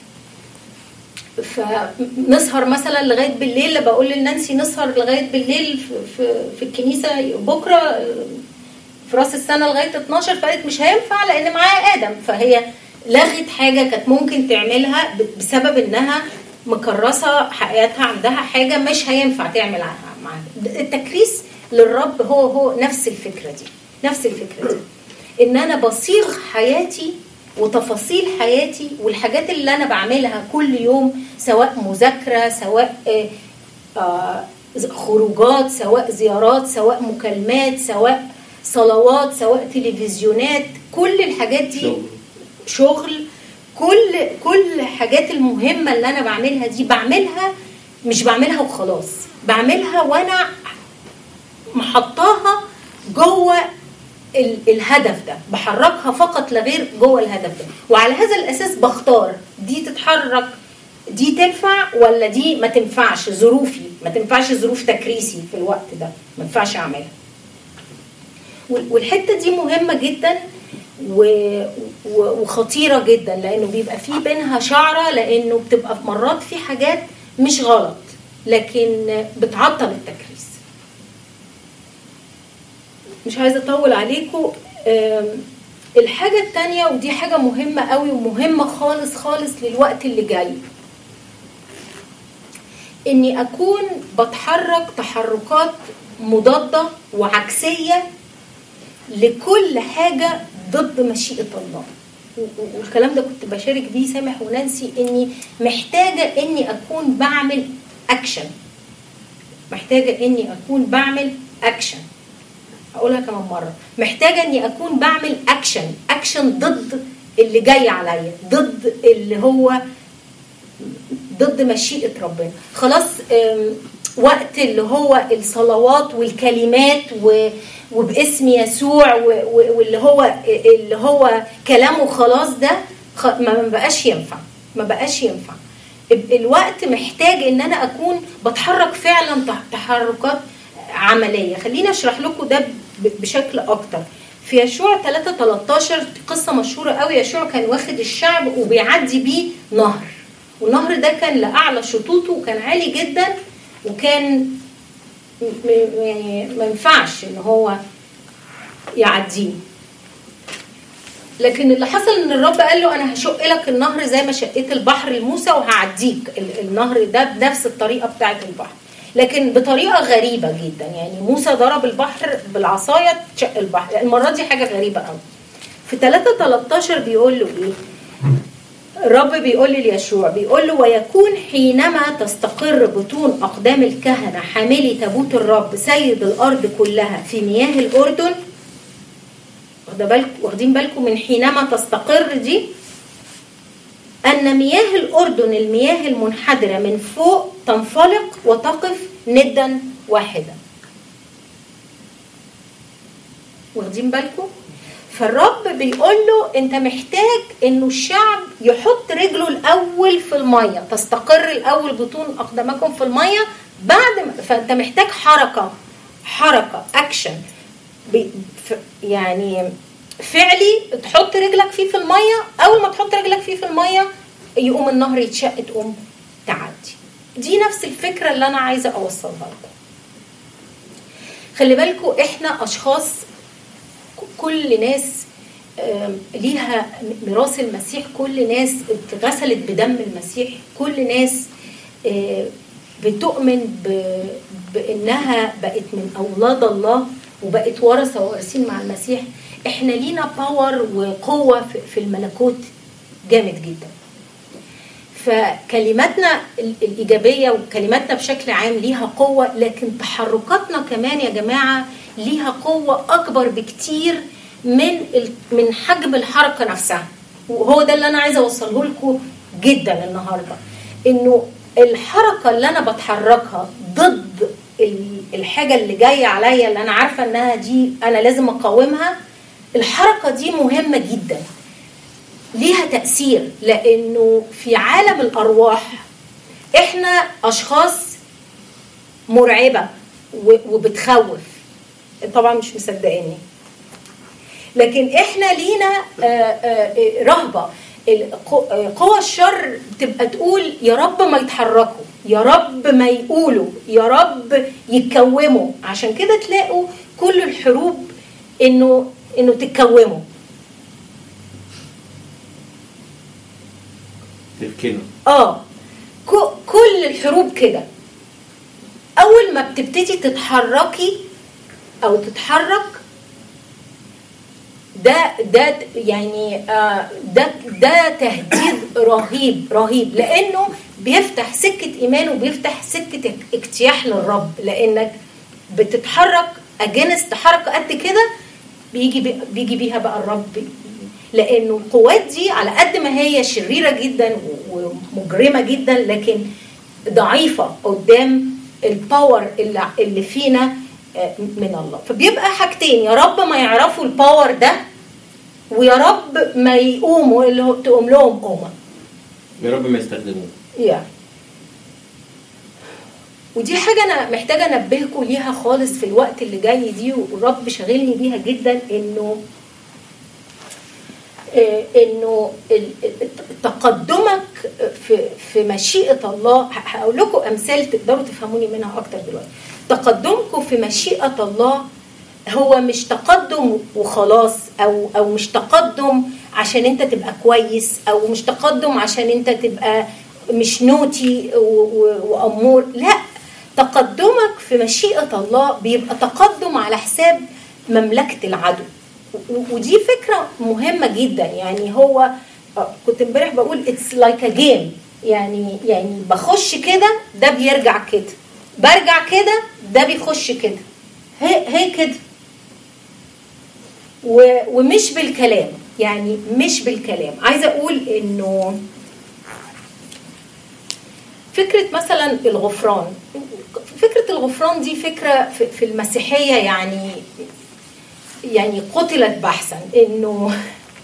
فنسهر مثلا لغايه بالليل بقول لنانسي نسهر لغايه بالليل في, في, في الكنيسه بكره في راس السنه لغايه 12 فقالت مش هينفع لان معايا ادم فهي لغت حاجه كانت ممكن تعملها ب- بسبب انها مكرسه حياتها عندها حاجه مش هينفع تعمل ع- معاها التكريس للرب هو هو نفس الفكره دي نفس الفكره دي ان انا بصيغ حياتي وتفاصيل حياتي والحاجات اللي انا بعملها كل يوم سواء مذاكره سواء آه، آه، خروجات سواء زيارات سواء مكالمات سواء صلوات سواء تلفزيونات كل الحاجات دي شغل. شغل كل كل الحاجات المهمه اللي انا بعملها دي بعملها مش بعملها وخلاص بعملها وانا محطاها جوه ال- الهدف ده بحركها فقط لا غير جوه الهدف ده وعلى هذا الاساس بختار دي تتحرك دي تنفع ولا دي ما تنفعش ظروفي ما تنفعش ظروف تكريسي في الوقت ده ما ينفعش اعملها وال- والحته دي مهمه جدا و- و- وخطيره جدا لانه بيبقى في بينها شعره لانه بتبقى في مرات في حاجات مش غلط لكن بتعطل التكريس مش عايزه اطول عليكم آم، الحاجه التانية ودي حاجه مهمه قوي ومهمه خالص خالص للوقت اللي جاي اني اكون بتحرك تحركات مضاده وعكسيه لكل حاجه ضد مشيئه الله و- و- والكلام ده كنت بشارك بيه سامح ونانسي اني محتاجه اني اكون بعمل اكشن محتاجه اني اكون بعمل اكشن هقولها كمان مره محتاجه اني اكون بعمل اكشن اكشن ضد اللي جاي عليا ضد اللي هو ضد مشيئه ربنا خلاص آم، وقت اللي هو الصلوات والكلمات و وباسم يسوع و- و- واللي هو اللي هو كلامه خلاص ده خ- ما ما بقاش ينفع ما بقاش ينفع ال- الوقت محتاج ان انا اكون بتحرك فعلا تح- تحركات عمليه خليني اشرح لكم ده ب- بشكل اكتر في يشوع 3 13 قصه مشهوره قوي يشوع كان واخد الشعب وبيعدي بيه نهر والنهر ده كان لاعلى شطوطه وكان عالي جدا وكان م- م- يعني ما ينفعش ان هو يعديه لكن اللي حصل ان الرب قال له انا هشق لك النهر زي ما شقيت البحر لموسى وهعديك ال- النهر ده بنفس الطريقه بتاعه البحر لكن بطريقه غريبه جدا يعني موسى ضرب البحر بالعصايه تشق البحر المره دي حاجه غريبه قوي في 3 13 بيقول له ايه الرب بيقول ليشوع بيقول له ويكون حينما تستقر بطون أقدام الكهنة حاملي تابوت الرب سيد الأرض كلها في مياه الأردن واخده بالك- واخدين بالكم من حينما تستقر دي أن مياه الأردن المياه المنحدرة من فوق تنفلق وتقف ندا واحدا واخدين بالكم فالرب بيقول له انت محتاج انه الشعب يحط رجله الاول في الميه تستقر الاول بطون اقدامكم في الميه بعد ما فانت محتاج حركه حركه اكشن بي- ف- يعني فعلي تحط رجلك فيه في الميه اول ما تحط رجلك فيه في الميه يقوم النهر يتشق تقوم تعدي دي نفس الفكره اللي انا عايزه اوصلها لكم خلي بالكم احنا اشخاص كل ناس آم، ليها ميراث المسيح كل ناس اتغسلت بدم المسيح كل ناس آه، بتؤمن ب- بانها بقت من اولاد الله وبقت ورثه وارثين مع المسيح احنا لينا باور وقوه في- في الملكوت جامد جدا فكلماتنا ال- الإيجابية وكلماتنا بشكل عام ليها قوة لكن تحركاتنا كمان يا جماعة ليها قوة أكبر بكتير من ال- من حجم الحركة نفسها وهو ده اللي أنا عايزة أوصله لكم جدا النهاردة إنه الحركة اللي أنا بتحركها ضد ال- الحاجة اللي جاية عليا اللي أنا عارفة إنها دي أنا لازم أقاومها الحركة دي مهمة جدا ليها تأثير لأنه في عالم الأرواح إحنا أشخاص مرعبة و- وبتخوف طبعا مش مصدقاني لكن إحنا لينا آه، آه، رهبة القو- آه، قوى الشر تبقى تقول يا رب ما يتحركوا يا رب ما يقولوا يا رب يتكوموا عشان كده تلاقوا كل الحروب انه انه تتكوموا تركنه اه ك- كل الحروب كده اول ما بتبتدي تتحركي او تتحرك ده ده يعني آه ده ده تهديد رهيب رهيب لانه بيفتح سكه ايمان وبيفتح سكه اجتياح للرب لانك بتتحرك اجنست حركه قد كده بيجي بي بيجي بيها بقى الرب لانه القوات دي على قد ما هي شريره جدا و- ومجرمه جدا لكن ضعيفه قدام الباور اللي اللي فينا آه، من الله فبيبقى حاجتين يا رب ما يعرفوا الباور ده ويا رب ما يقوموا اللي هو تقوم لهم قومه يا رب ما يستخدموه يعني ودي حاجة أنا محتاجة أنبهكم ليها خالص في الوقت اللي جاي دي والرب شاغلني بيها جدا إنه آه، إنه ال- ال- تقدمك في في مشيئة الله ه- هقول لكم أمثال تقدروا تفهموني منها أكتر دلوقتي تقدمكم في مشيئة الله هو مش تقدم وخلاص او او مش تقدم عشان انت تبقى كويس او مش تقدم عشان انت تبقى مش نوتي و- و- وامور لا تقدمك في مشيئه الله بيبقى تقدم على حساب مملكه العدو و- ودي فكره مهمه جدا يعني هو آه، كنت امبارح بقول اتس لايك ا جيم يعني يعني بخش كده ده بيرجع كده برجع كده ده بيخش كده هي هي كده و- ومش بالكلام يعني مش بالكلام عايزه اقول انه فكره مثلا الغفران فكره الغفران دي فكره في- في المسيحيه يعني يعني قتلت بحثا انه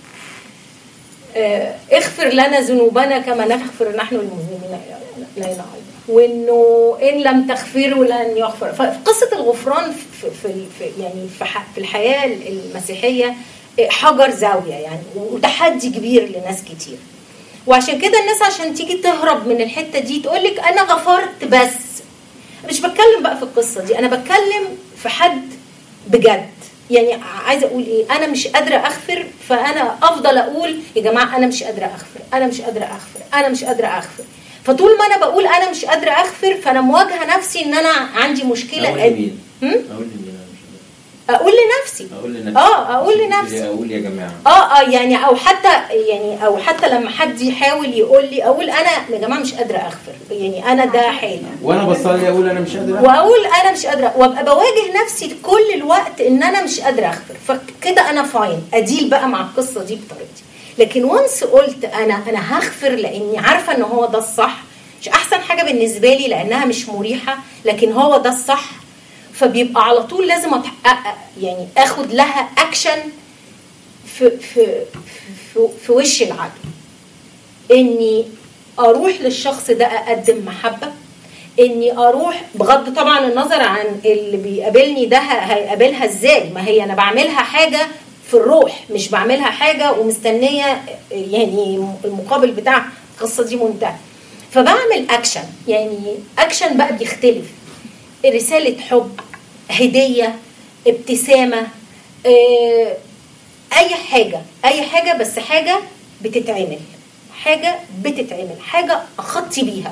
آه، اغفر لنا ذنوبنا كما نغفر نحن المذنبين لنا وانه ان لم تغفروا لن يغفر فقصه الغفران في, في, في يعني في, ح- في الحياه المسيحيه حجر زاويه يعني وتحدي كبير لناس كتير وعشان كده الناس عشان تيجي تهرب من الحته دي تقول لك انا غفرت بس مش بتكلم بقى في القصه دي انا بتكلم في حد بجد يعني عايزه اقول ايه انا مش قادره اغفر فانا افضل اقول يا جماعه انا مش قادره اغفر انا مش قادره اغفر انا مش قادره اغفر فطول ما انا بقول انا مش قادره اغفر فانا مواجهه نفسي ان انا عندي مشكله اقول قد- لمين؟ هم؟ اقول لمين انا مش اقول لنفسي عارف. اقول لنفسي اه اقول مش لنفسي اقول يا جماعه اه اه يعني او حتى يعني او حتى لما حد يحاول يقول لي اقول انا يا جماعه مش قادره اغفر يعني انا ده حالي وانا بصلي اقول انا مش قادر أعمل. واقول انا مش قادره وابقى بواجه نفسي كل الوقت ان انا مش قادره اغفر فكده انا فاين اديل بقى مع القصه دي بطريقتي لكن وانس قلت انا انا هغفر لاني عارفه ان هو ده الصح مش احسن حاجه بالنسبه لي لانها مش مريحه لكن هو ده الصح فبيبقى على طول لازم اتحقق يعني اخد لها اكشن في في في, في وش العدو اني اروح للشخص ده اقدم محبه اني اروح بغض طبعا النظر عن اللي بيقابلني ده ه- هيقابلها ازاي ما هي انا بعملها حاجه في الروح مش بعملها حاجه ومستنيه يعني المقابل بتاع القصه دي منتهى فبعمل اكشن يعني اكشن بقى بيختلف رساله حب هديه ابتسامه آه، اي حاجه اي حاجه بس حاجه بتتعمل حاجه بتتعمل حاجه اخطي بيها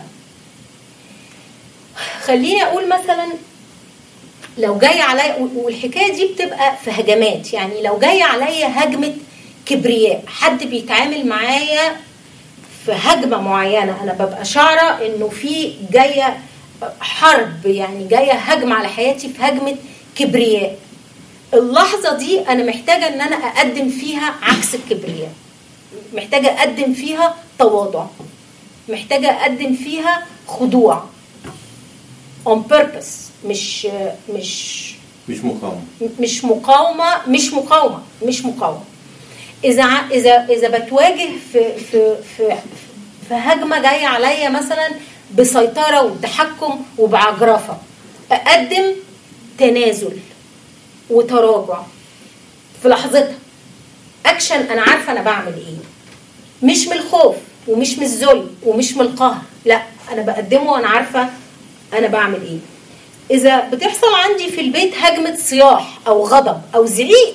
خليني اقول مثلا لو جاي عليا والحكايه دي بتبقى في هجمات يعني لو جاي عليا هجمه كبرياء حد بيتعامل معايا في هجمه معينه انا ببقى شعره انه في جايه حرب يعني جايه هجمه على حياتي في هجمه كبرياء اللحظه دي انا محتاجه ان انا اقدم فيها عكس الكبرياء محتاجه اقدم فيها تواضع محتاجه اقدم فيها خضوع on purpose مش مش مش مقاومة مش مقاومه مش مقاومه مش مقاومه اذا ع- اذا اذا بتواجه في في في في هجمه جايه عليا مثلا بسيطره وتحكم وبعجرفه اقدم تنازل وتراجع في لحظتها اكشن انا عارفه انا بعمل ايه مش من الخوف ومش من الذل ومش من القهر لا انا بقدمه وانا عارفه انا بعمل ايه اذا بتحصل عندي في البيت هجمه صياح او غضب او زعيق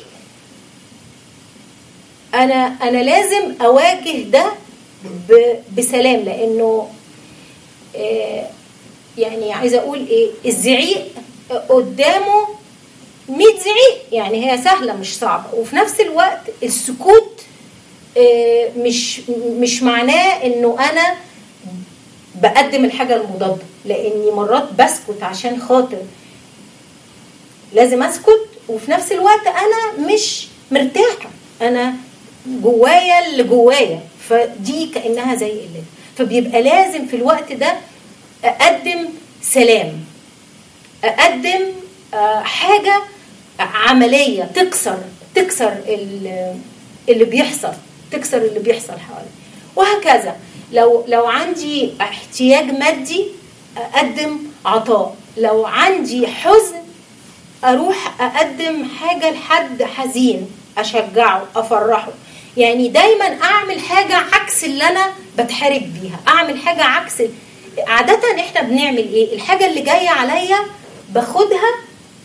انا انا لازم اواجه ده ب- بسلام لانه آه، يعني عايزه اقول ايه الزعيق قدامه 100 زعيق يعني هي سهله مش صعبه وفي نفس الوقت السكوت آه، مش مش معناه انه انا بقدم الحاجه المضاده لاني مرات بسكت عشان خاطر لازم اسكت وفي نفس الوقت انا مش مرتاحه انا جوايا اللي جوايا فدي كانها زي قله فبيبقى لازم في الوقت ده اقدم سلام اقدم آه، حاجه عمليه تكسر تكسر ال- اللي بيحصل تكسر اللي بيحصل حوالي وهكذا لو لو عندي احتياج مادي اقدم عطاء لو عندي حزن اروح اقدم حاجه لحد حزين اشجعه افرحه يعني دايما اعمل حاجه عكس اللي انا بتحارب بيها اعمل حاجه عكس عاده احنا بنعمل ايه الحاجه اللي جايه عليا باخدها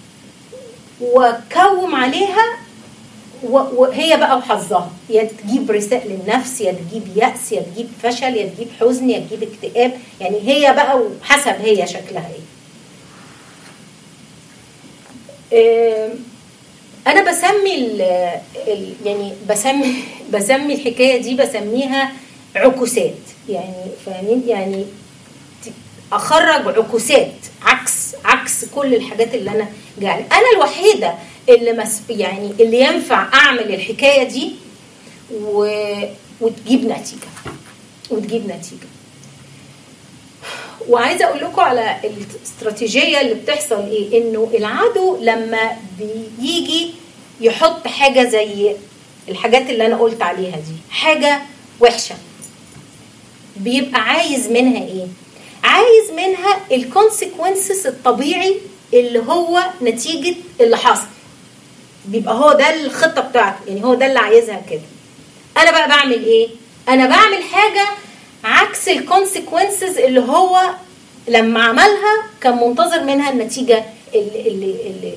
واكوم عليها و- وهي بقى وحظها يا تجيب رساء للنفس يا تجيب يأس يا تجيب فشل يا تجيب حزن يا تجيب اكتئاب يعني هي بقى وحسب هي شكلها ايه آم، انا بسمي ال ال يعني بسمي بسمي الحكايه دي بسميها عكوسات يعني فاهمين يعني ت- اخرج عكوسات عكس عكس كل الحاجات اللي انا جعل انا الوحيده اللي مس يعني اللي ينفع اعمل الحكايه دي و... وتجيب نتيجه وتجيب نتيجه وعايزه اقول لكم على الاستراتيجيه اللي بتحصل ايه انه العدو لما بيجي يحط حاجه زي الحاجات اللي انا قلت عليها دي حاجه وحشه بيبقى عايز منها ايه عايز منها الكونسيكونسز الطبيعي اللي هو نتيجه اللي حصل بيبقى هو ده الخطه بتاعته يعني هو ده اللي عايزها كده انا بقى بعمل ايه انا بعمل حاجه عكس الكونسيكونسز اللي هو لما عملها كان منتظر منها النتيجه اللي اللي اللي,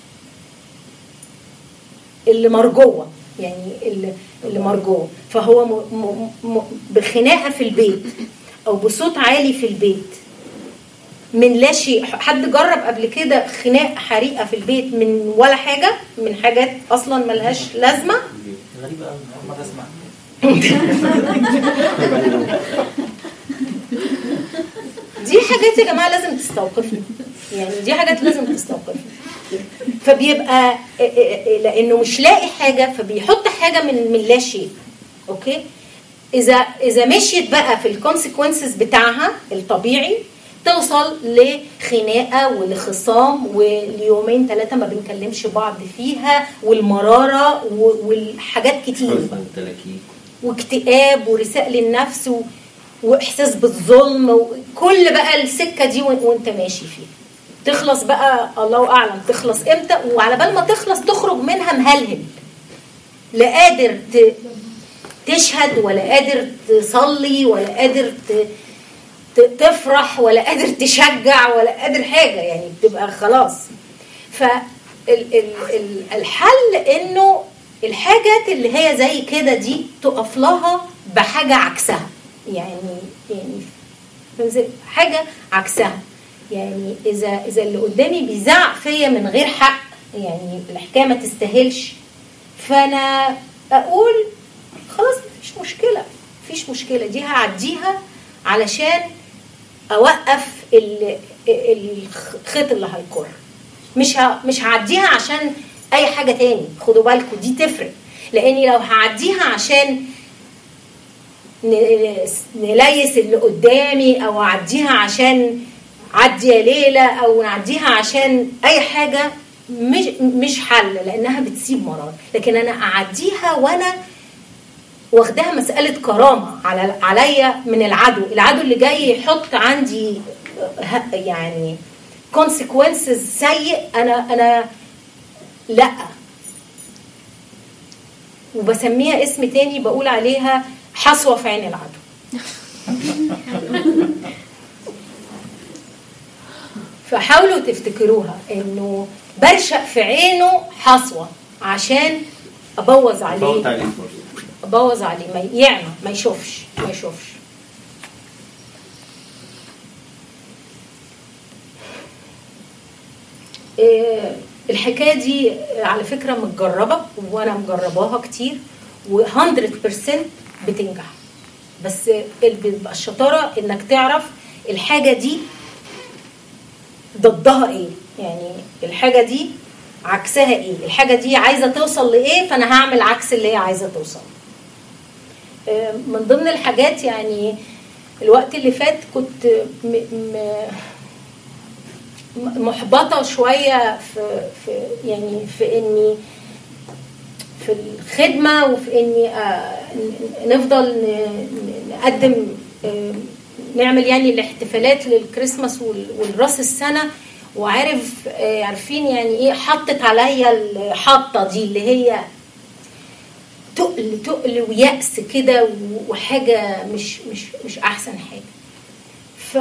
اللي مرجوه يعني اللي, اللي مرجوه فهو م م م بخناقه في البيت او بصوت عالي في البيت من لا شيء حد جرب قبل كده خناق حريقه في البيت من ولا حاجه من حاجات اصلا ملهاش لازمه غريبة أوي أول مرة أسمع دي حاجات يا جماعه لازم تستوقفنا يعني دي حاجات لازم تستوقفنا فبيبقى لانه مش لاقي حاجه فبيحط حاجه من من لا شيء اوكي اذا اذا مشيت بقى في الكونسيكونسز بتاعها الطبيعي توصل لخناقه ولخصام وليومين ثلاثه ما بنكلمش بعض فيها والمراره و- والحاجات كتير بقى. حزن تلاكيك واكتئاب ورثاء للنفس و... واحساس بالظلم وكل بقى السكه دي وان- وانت ماشي فيها تخلص بقى الله اعلم تخلص امتى وعلى بال ما تخلص تخرج منها مهلهل لا قادر ت... تشهد ولا قادر تصلي ولا قادر ت... ت- تفرح ولا قادر تشجع ولا قادر حاجه يعني بتبقى خلاص فالحل انه الحاجات اللي هي زي كده دي تقف لها بحاجه عكسها يعني يعني فاهم حاجه عكسها يعني اذا اذا اللي قدامي بيزعق فيا من غير حق يعني الحكايه ما تستاهلش فانا اقول خلاص مفيش مشكله مفيش مشكله دي هعديها علشان اوقف ال- الخيط اللي هيكر مش ه... مش هعديها عشان اي حاجه تاني خدوا بالكم دي تفرق لاني لو هعديها عشان ن- نليس اللي قدامي او اعديها عشان عدي يا ليلى او نعديها عشان اي حاجه مش مش حل لانها بتسيب مرار لكن انا اعديها وانا واخداها مسألة كرامة على عليا من العدو العدو اللي جاي يحط عندي ه- يعني consequences سيء أنا أنا لأ وبسميها اسم تاني بقول عليها حصوة في عين العدو فحاولوا تفتكروها انه برشق في عينه حصوة عشان ابوظ عليه فوت عليه فرصة ابوظ عليه ما يعمى ما يشوفش ما يشوفش إيه، الحكايه دي على فكره متجربه وانا مجرباها كتير و100% بتنجح بس اللي بيبقى الشطاره انك تعرف الحاجه دي ضدها ايه يعني الحاجه دي عكسها ايه الحاجه دي عايزه توصل لايه فانا هعمل عكس اللي هي عايزه توصل آه، من ضمن الحاجات يعني الوقت اللي فات كنت م م م- محبطه شويه في, في يعني في اني في الخدمه وفي اني آه، ن- نفضل ن- ن- نقدم آه، نعمل يعني الاحتفالات للكريسماس وال- والراس السنه وعارف آه، عارفين يعني ايه حطت عليا الحطه دي اللي هي تقل تقل ويأس كده و- وحاجه مش مش مش احسن حاجه ف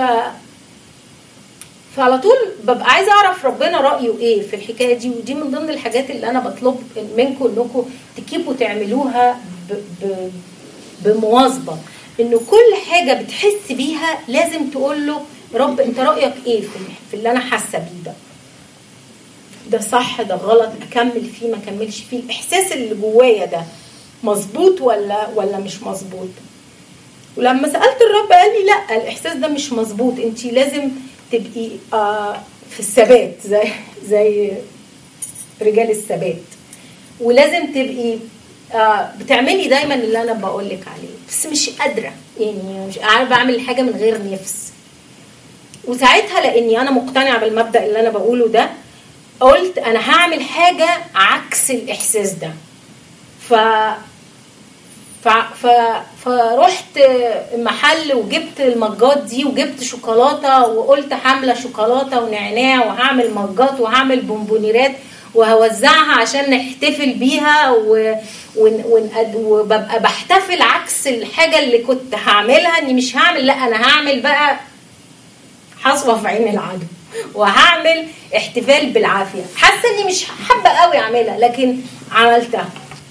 فعلى طول ببقى عايزه اعرف ربنا رايه ايه في الحكايه دي ودي من ضمن الحاجات اللي انا بطلب منكم انكم تكيبوا تعملوها ب... ب... بمواظبه انه كل حاجه بتحس بيها لازم تقول له رب انت رايك ايه في في اللي انا حاسه بيه ده ده صح ده غلط اكمل فيه ما اكملش فيه الاحساس اللي جوايا ده مظبوط ولا ولا مش مظبوط ولما سالت الرب قال لي لا الاحساس ده مش مظبوط انت لازم تبقي آه في الثبات زي زي رجال الثبات ولازم تبقي آه بتعملي دايما اللي انا بقول لك عليه بس مش قادره يعني مش عارفه بعمل حاجه من غير نفس وساعتها لاني انا مقتنعه بالمبدا اللي انا بقوله ده قلت انا هعمل حاجه عكس الاحساس ده ف ف... ف... فرحت محل وجبت المجات دي وجبت شوكولاته وقلت حامله شوكولاته ونعناع وهعمل مجات وهعمل بونبونيرات وهوزعها عشان نحتفل بيها و... ون... ونقد... وببقى بحتفل عكس الحاجه اللي كنت هعملها اني مش هعمل لا انا هعمل بقى حصوه في عين العدو وهعمل احتفال بالعافيه حاسه اني مش حابه قوي اعملها لكن عملتها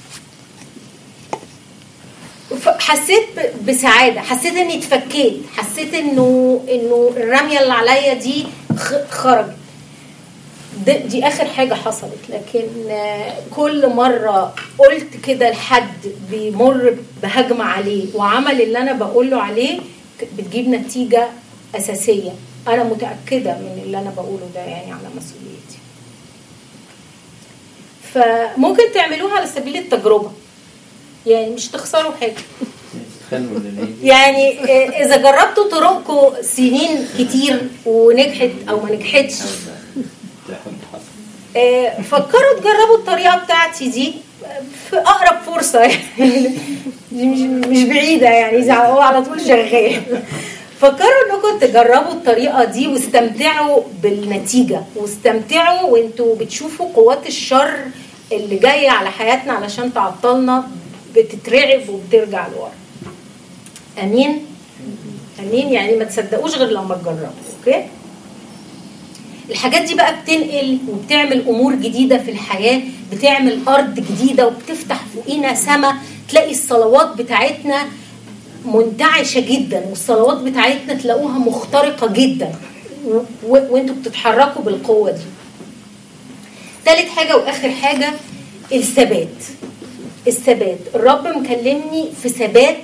ف- حسيت ب- بسعاده حسيت اني اتفكيت حسيت انه انه الرميه اللي عليا دي خ- خرجت دي, دي اخر حاجه حصلت لكن آه، كل مره قلت كده لحد بيمر بهجمه عليه وعمل اللي انا بقول له عليه ك- بتجيب نتيجه اساسيه انا متاكده من اللي انا بقوله ده يعني على مسؤوليتي فممكن تعملوها على سبيل التجربه يعني مش تخسروا حاجه تتخانقوا ولا ايه؟ يعني آه، اذا جربتوا طرقكم سنين كتير ونجحت او ما نجحتش تحط حصل آه، فكروا تجربوا الطريقه بتاعتي دي في اقرب فرصه يعني دي مش مش بعيده يعني إذا هو على طول شغال فكروا انكم تجربوا الطريقه دي واستمتعوا بالنتيجه واستمتعوا وانتوا بتشوفوا قوات الشر اللي جايه على حياتنا علشان تعطلنا بتترعب وبترجع لورا امين امين يعني ما تصدقوش غير لما تجربوا اوكي الحاجات دي بقى بتنقل وبتعمل امور جديده في الحياه بتعمل ارض جديده وبتفتح فوقينا سما تلاقي الصلوات بتاعتنا منتعشه جدا والصلوات بتاعتنا تلاقوها مخترقه جدا و- و- وانتوا بتتحركوا بالقوه دي تالت حاجه واخر حاجه الثبات الثبات الرب مكلمني في ثبات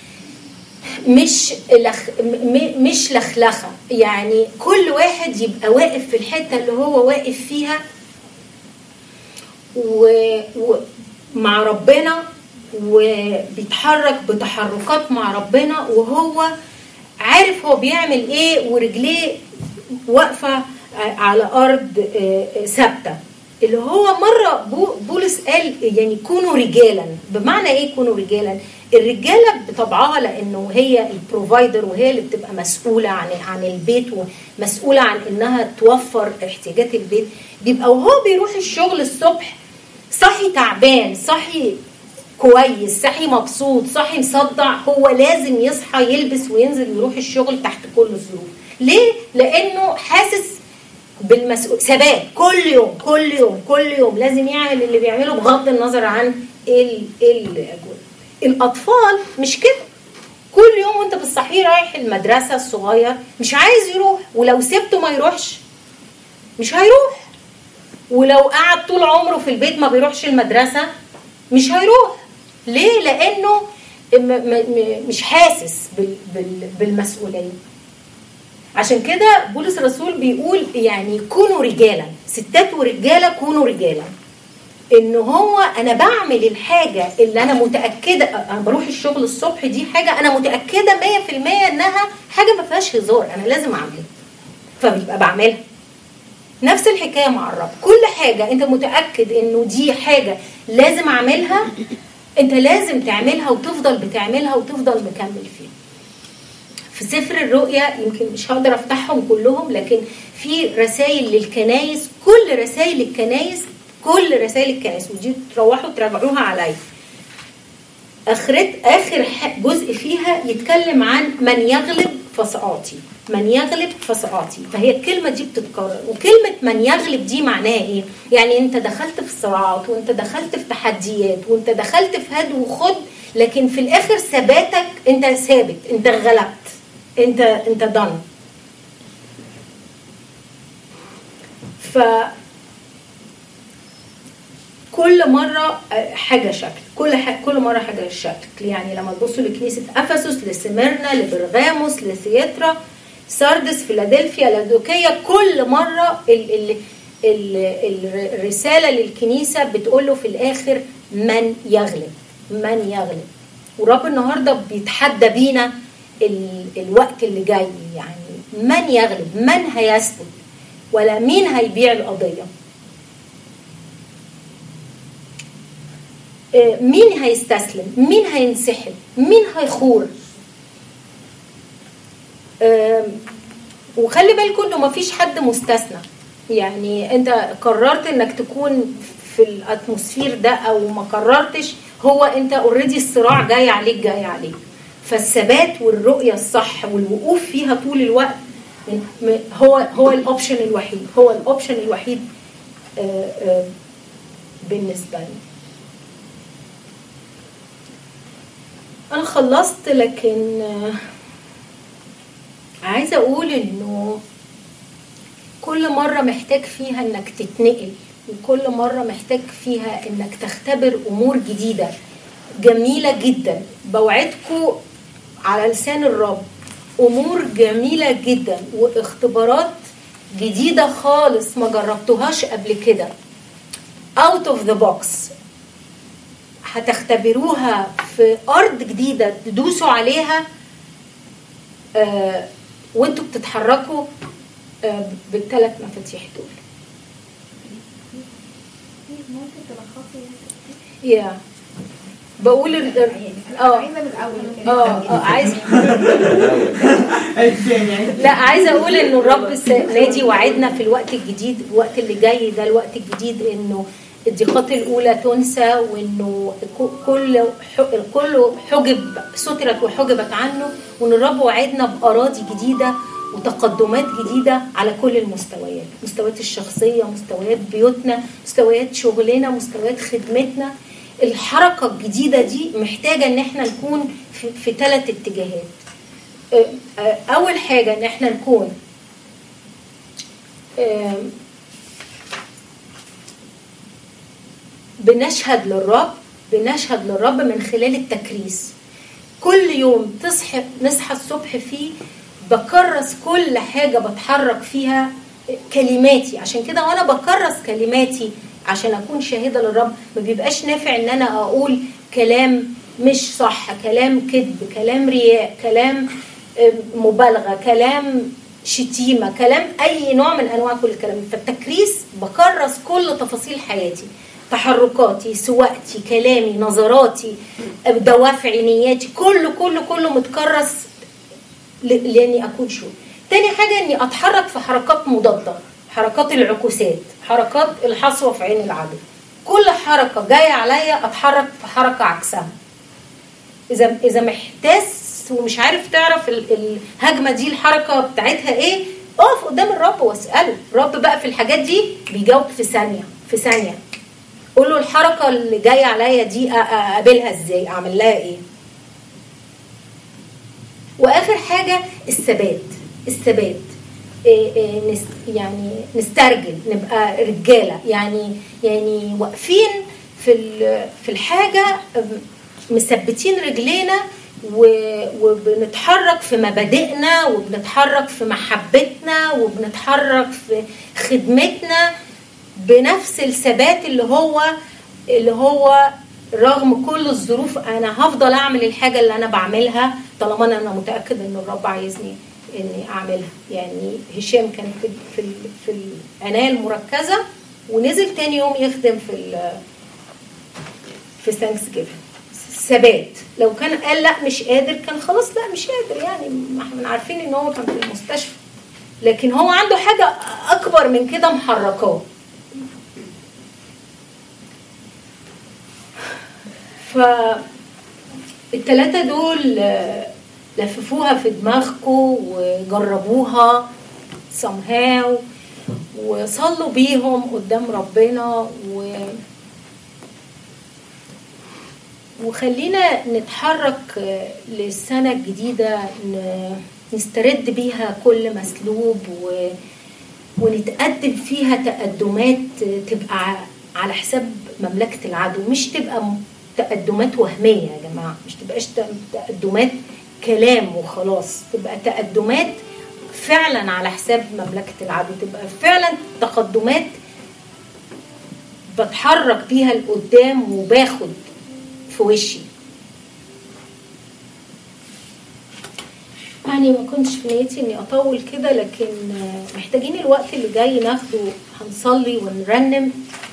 مش لخ... م... مش لخلخه يعني كل واحد يبقى واقف في الحته اللي هو واقف فيها و... و... مع ربنا وبيتحرك بتحركات مع ربنا وهو عارف هو بيعمل ايه ورجليه واقفه على ارض آه، آه، ثابته اللي هو مره بو- بولس قال يعني كونوا رجالا بمعنى ايه كونوا رجالا الرجاله بطبعها لانه هي البروفايدر وهي اللي بتبقى مسؤوله عن عن البيت ومسؤوله عن انها توفر احتياجات البيت بيبقى وهو بيروح الشغل الصبح صحي تعبان صحي كويس صحي مبسوط صحي مصدع هو لازم يصحى يلبس وينزل يروح الشغل تحت كل الظروف ليه لانه حاسس بالمسؤول ثبات كل يوم كل يوم كل يوم لازم يعمل اللي بيعمله بغض النظر عن ال ال الاطفال مش كده كل يوم وانت بتصحيه رايح المدرسه الصغير مش عايز يروح ولو سبته ما يروحش مش هيروح ولو قعد طول عمره في البيت ما بيروحش المدرسه مش هيروح ليه لانه م- م- م- مش حاسس بال- بال- بالمسؤوليه عشان كده بولس الرسول بيقول يعني كونوا رجالا ستات ورجاله كونوا رجالا ان هو انا بعمل الحاجه اللي انا متاكده انا بروح الشغل الصبح دي حاجه انا متاكده 100% انها حاجه ما فيهاش هزار انا لازم اعملها فبيبقى بعملها نفس الحكايه مع الرب كل حاجه انت متاكد انه دي حاجه لازم اعملها انت لازم تعملها وتفضل بتعملها وتفضل مكمل فيها في سفر الرؤيا يمكن مش هقدر افتحهم كلهم لكن في رسائل للكنايس كل رسائل الكنايس كل رسائل الكنايس ودي تروحوا تراجعوها عليا اخرت اخر ح- جزء فيها يتكلم عن من يغلب فسقاطي من يغلب فسقاطي فهي الكلمه دي بتتكرر وكلمه من يغلب دي معناها ايه يعني انت دخلت في صراعات وانت دخلت في تحديات وانت دخلت في هد وخد لكن في الاخر ثباتك انت ثابت انت غلبت انت انت دن ف كل مره حاجه شكل كل ح... كل مره حاجه شكل يعني لما تبصوا لكنيسه افسس لسميرنا لبرغاموس لثياترا ساردس فيلادلفيا لادوكيا كل مره ال... ال... ال... ال- الرساله للكنيسه بتقول له في الاخر من يغلب من يغلب ورب النهارده بيتحدى بينا ال... الوقت اللي جاي يعني من يغلب من هيثبت ولا مين هيبيع القضيه آه، مين هيستسلم مين هينسحب مين هيخور آم، وخلي بالكم انه مفيش حد مستثنى يعني انت قررت انك تكون في الاتموسفير ده او ما قررتش هو انت اوريدي الصراع جاي عليك جاي عليك فالثبات والرؤيه الصح والوقوف فيها طول الوقت م- م- هو هو الاوبشن الوحيد هو الاوبشن الوحيد آه، آه، بالنسبه لنا انا خلصت لكن آه، عايزه اقول انه كل مره محتاج فيها انك تتنقل وكل مره محتاج فيها انك تختبر امور جديده جميله جدا بوعدكم على لسان الرب امور جميله جدا واختبارات جديده خالص ما جربتوهاش قبل كده out of the box هتختبروها في ارض جديده تدوسوا عليها آه وانتوا بتتحركوا آه بالثلاث مفاتيح دول ممكن تلخصي يا بقول ال- اه عايزه من الاول كده. اه اه عايز لا عايزه اقول انه الرب السنه دي وعدنا في الوقت الجديد الوقت اللي جاي ده الوقت الجديد انه الضيقات الاولى تنسى وانه ك- كل ح- كل حجب سترت وحجبت عنه وان الرب وعدنا باراضي جديده وتقدمات جديده على كل المستويات مستويات الشخصيه مستويات بيوتنا مستويات شغلنا مستويات خدمتنا الحركه الجديده دي محتاجه ان احنا نكون في, في ثلاث اتجاهات آه، آه، اول حاجه ان احنا نكون آم، بنشهد للرب بنشهد للرب من خلال التكريس كل يوم تصحى نصحى الصبح فيه بكرس كل حاجه بتحرك فيها كلماتي عشان كده وانا بكرس كلماتي عشان اكون شاهده للرب ما بيبقاش نافع ان انا اقول كلام مش صح كلام كذب كلام رياء كلام آه، مبالغه كلام شتيمه كلام اي نوع من انواع كل الكلام فالتكريس بكرس كل تفاصيل حياتي تحركاتي سواقتي كلامي نظراتي دوافعي نياتي كله كله كله متكرس ل- لاني اكون شو تاني حاجه اني اتحرك في حركات مضاده حركات العكوسات حركات الحصوه في عين العدو كل حركه جايه عليا اتحرك في حركه عكسها اذا اذا محتاس ومش عارف تعرف ال- الهجمه دي الحركه بتاعتها ايه اقف قدام الرب واساله الرب بقى في الحاجات دي بيجاوب في ثانيه في ثانيه قول له الحركه اللي جايه عليا دي أ- أ- اقابلها ازاي اعمل لها ايه واخر حاجه الثبات الثبات إيه إيه نس- يعني نسترجل نبقى رجاله يعني يعني واقفين في ال- في الحاجه مثبتين رجلينا و- وبنتحرك في مبادئنا وبنتحرك في محبتنا وبنتحرك في خدمتنا بنفس الثبات اللي هو اللي هو رغم كل الظروف انا هفضل اعمل الحاجه اللي انا بعملها طالما انا أنا متاكد ان الرب عايزني اني اعملها يعني هشام كان في في ال- في العنايه المركزه ونزل تاني يوم يخدم في ال- في ثانكس جيفن ثبات لو كان قال لا مش قادر كان خلاص لا مش قادر يعني ما احنا عارفين ان هو كان في المستشفى لكن هو عنده حاجه اكبر من كده محركاه فالتلاتة دول آه، لففوها في دماغكم وجربوها somehow وصلوا بيهم قدام ربنا و وخلينا نتحرك آه، للسنة الجديدة ن- نسترد بيها كل مسلوب و... ونتقدم فيها تقدمات تبقى ع- على حساب مملكة العدو مش تبقى م- تقدمات وهمية يا جماعة مش تبقاش ت- تقدمات كلام وخلاص تبقى تقدمات فعلا على حساب مملكة العدو تبقى فعلا تقدمات بتحرك بيها لقدام وباخد في وشي يعني ما كنتش في نيتي اني اطول كده لكن آه، محتاجين الوقت اللي جاي ناخده هنصلي ونرنم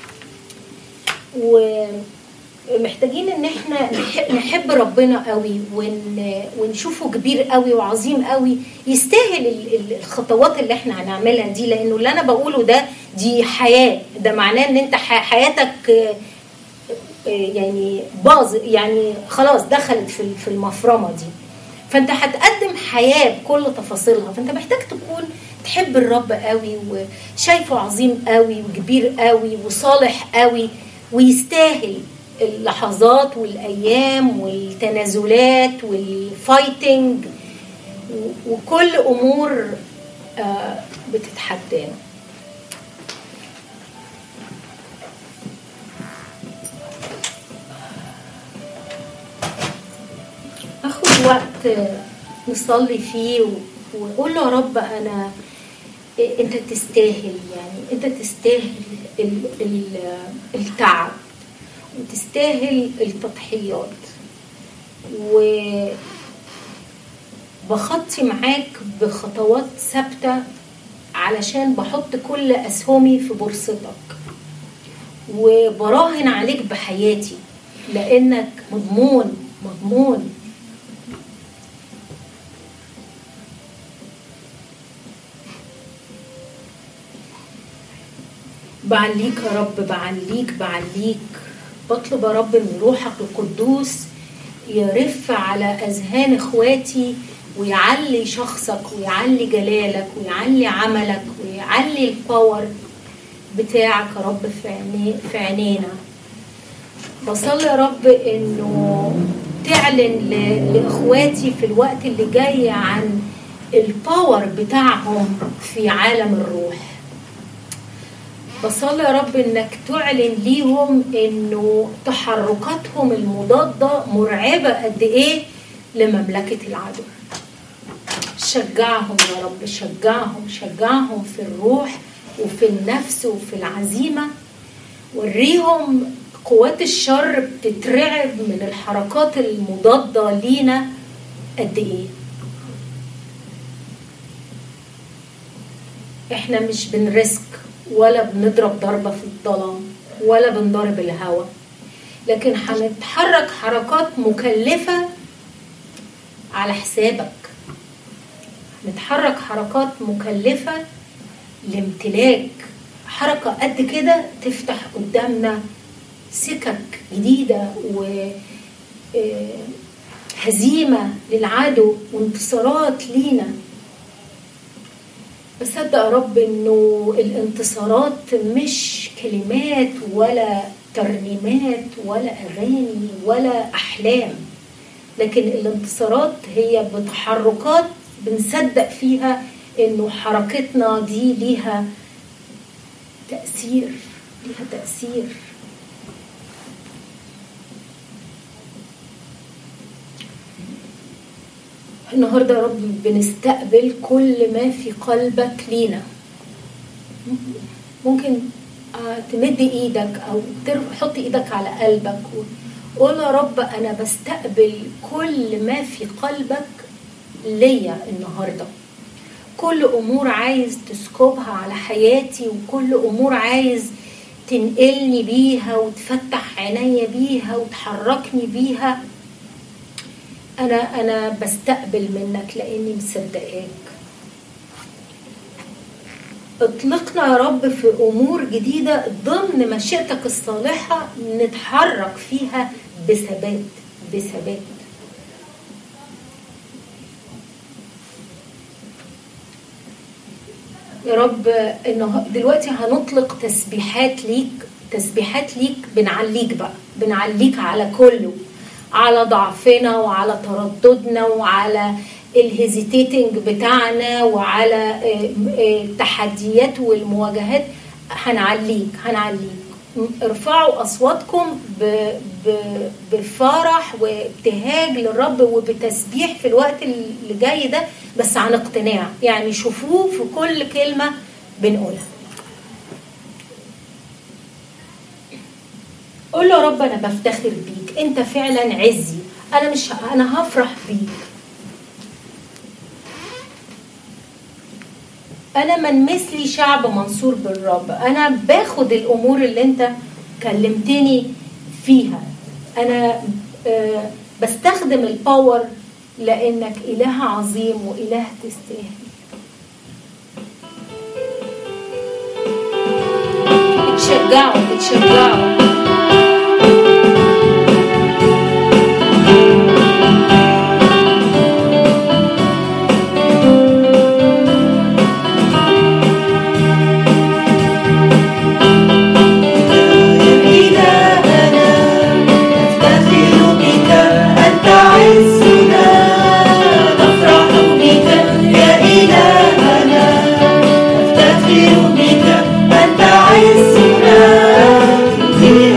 ومحتاجين ان احنا نح- نحب ربنا قوي ون... ونشوفه كبير قوي وعظيم قوي يستاهل ال- ال- الخطوات اللي احنا هنعملها دي لانه اللي انا بقوله ده دي حياه ده معناه ان انت ح- حياتك آه، يعني باظ يعني خلاص دخلت في في المفرمه دي فانت هتقدم حياه بكل تفاصيلها فانت محتاج تكون تحب الرب قوي وشايفه عظيم قوي وكبير قوي وصالح قوي ويستاهل اللحظات والايام والتنازلات والفايتنج و- وكل امور آه، بتتحدانا اخد وقت نصلي فيه و- ونقول له يا رب انا انت تستاهل يعني انت تستاهل ال- ال- التعب وتستاهل التضحيات و بخطي معاك بخطوات ثابتة علشان بحط كل أسهمي في بورصتك وبراهن عليك بحياتي لأنك مضمون مضمون بعليك يا رب بعليك بعليك بطلب يا رب من روحك القدوس يرف على اذهان اخواتي ويعلي شخصك ويعلي جلالك ويعلي عملك ويعلي الباور بتاعك يا رب في عيني في عينينا بصلي يا رب انه تعلن ل- لاخواتي في الوقت اللي جاي عن الباور بتاعهم في عالم الروح بصلي يا رب انك تعلن ليهم انه تحركاتهم المضاده مرعبه قد ايه لمملكه العدو شجعهم يا رب شجعهم شجعهم في الروح وفي النفس وفي العزيمه وريهم قوات الشر بتترعب من الحركات المضاده لينا قد ايه احنا مش بنرسك ولا بنضرب ضربة في الظلام ولا بنضرب الهوا لكن هنتحرك حركات مكلفة على حسابك نتحرك حركات مكلفة لامتلاك حركة قد كده تفتح قدامنا سكك جديدة و آه، هزيمة للعدو وانتصارات لينا بصدق يا رب انه الانتصارات مش كلمات ولا ترنيمات ولا اغاني ولا احلام لكن الانتصارات هي بتحركات بنصدق فيها انه حركتنا دي ليها تأثير ليها تأثير النهارده يا رب بنستقبل كل ما في قلبك لينا ممكن آه، تمد ايدك او تر- تحط ايدك على قلبك وقول يا رب انا بستقبل كل ما في قلبك ليا النهارده كل امور عايز تسكبها على حياتي وكل امور عايز تنقلني بيها وتفتح عينيا بيها وتحركني بيها انا انا بستقبل منك لاني مصدقاك اطلقنا يا رب في امور جديده ضمن مشيئتك الصالحه نتحرك فيها بثبات بثبات يا رب إنه دلوقتي هنطلق تسبيحات ليك تسبيحات ليك بنعليك بقى بنعليك على كله على ضعفنا وعلى ترددنا وعلى الهيزيتيتنج بتاعنا وعلى آه، آه، التحديات والمواجهات هنعليك هنعليك ارفعوا اصواتكم ب- ب- بفرح وابتهاج للرب وبتسبيح في الوقت اللي جاي ده بس عن اقتناع يعني شوفوه في كل كلمه بنقولها قول له يا رب انا بفتخر بيك انت فعلا عزي انا مش انا هفرح بيك انا من مثلي شعب منصور بالرب انا باخد الامور اللي انت كلمتني فيها انا آه، بستخدم الباور لانك اله عظيم واله تستاهل اتشجعوا اتشجعوا إلهنا نفتخر بك أنت عزنا نفرح بك يا إلهنا نفتخر بك أنت عزنا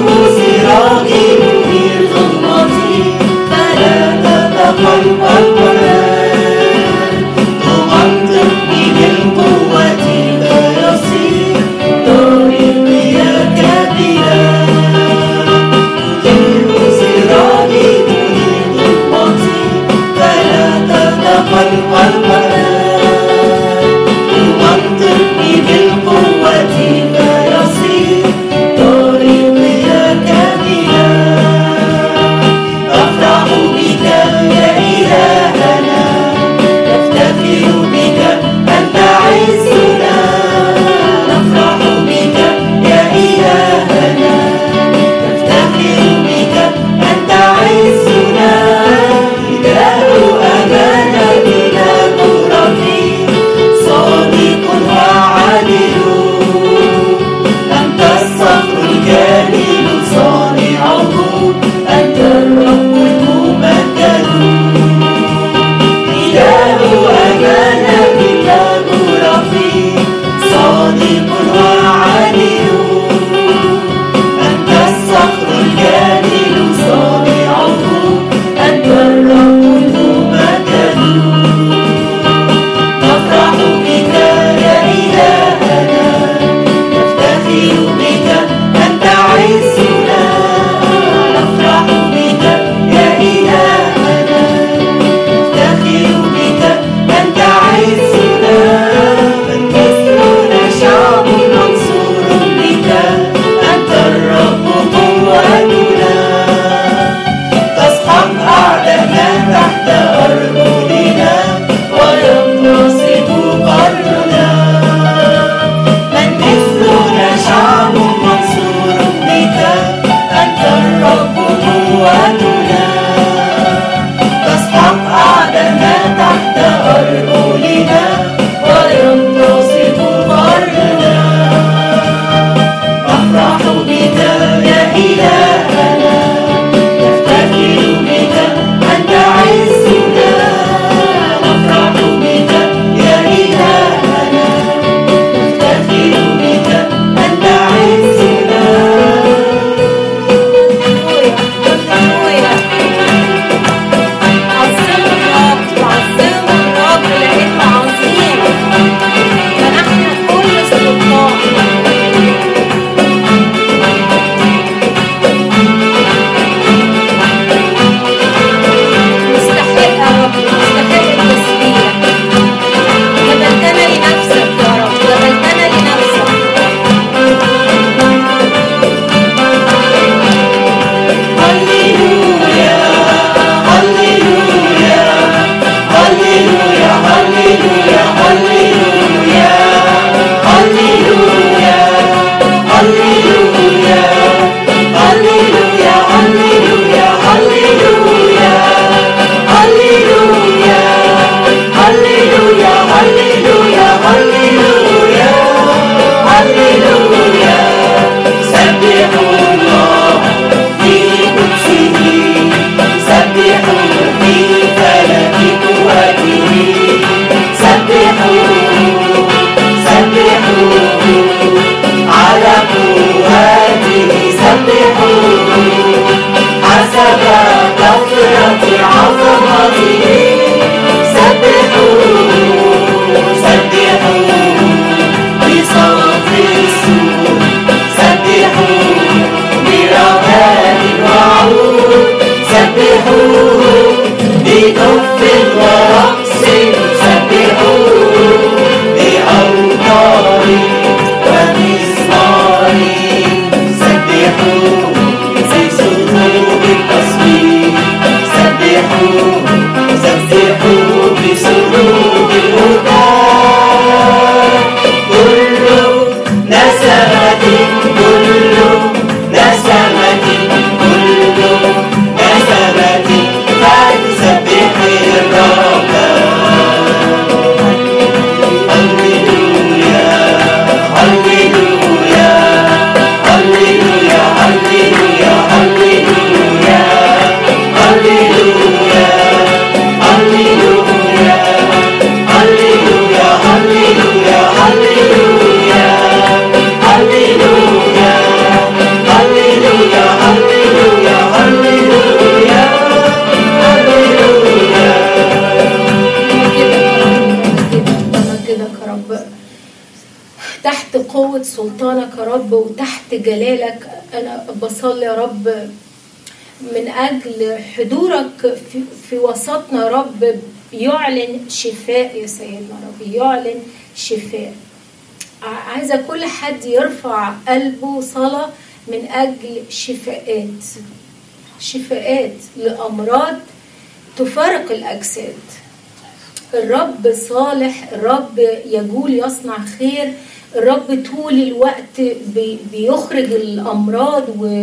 سلطانك يا رب وتحت جلالك انا بصلي يا رب من اجل حضورك في, في وسطنا يا رب يعلن شفاء يا سيدنا يا رب يعلن شفاء ع- عايزه كل حد يرفع قلبه صلاه من اجل شفاءات شفاءات لامراض تفارق الاجساد الرب صالح الرب يجول يصنع خير الرب طول الوقت بي- بيخرج الامراض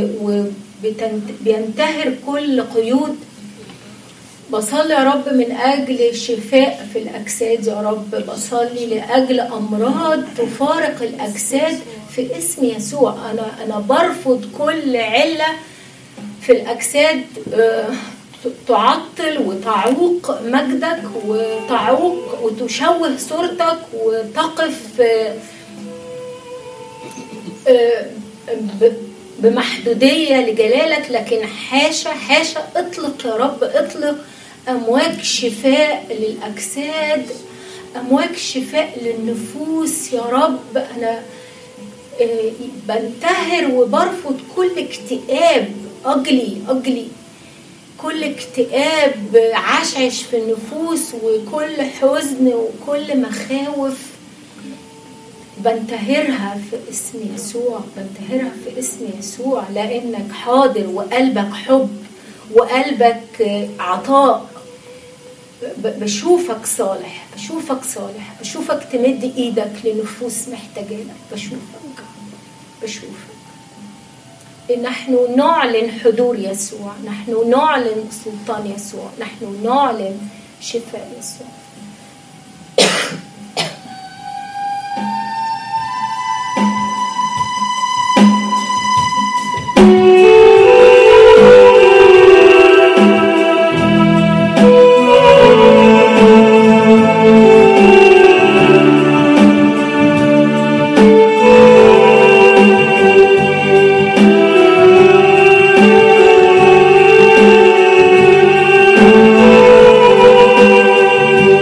وبينتهر كل قيود بصلي يا رب من اجل شفاء في الاجساد يا رب بصلي لاجل امراض تفارق الاجساد في اسم يسوع انا انا برفض كل عله في الاجساد آه، تعطل وتعوق مجدك وتعوق وتشوه صورتك وتقف آه، آه، ب- بمحدودية لجلالك لكن حاشا حاشا اطلق يا رب اطلق أمواج شفاء للأجساد أمواج شفاء للنفوس يا رب أنا آه، بنتهر وبرفض كل اكتئاب أجلي أجلي كل اكتئاب عشعش في النفوس وكل حزن وكل مخاوف بنتهرها في اسم يسوع بنتهرها في اسم يسوع لانك حاضر وقلبك حب وقلبك عطاء ب- بشوفك صالح بشوفك صالح بشوفك تمد ايدك لنفوس محتاجينك بشوفك بشوفك نحن نعلن حضور يسوع نحن نعلن سلطان يسوع نحن نعلن شفاء يسوع Thank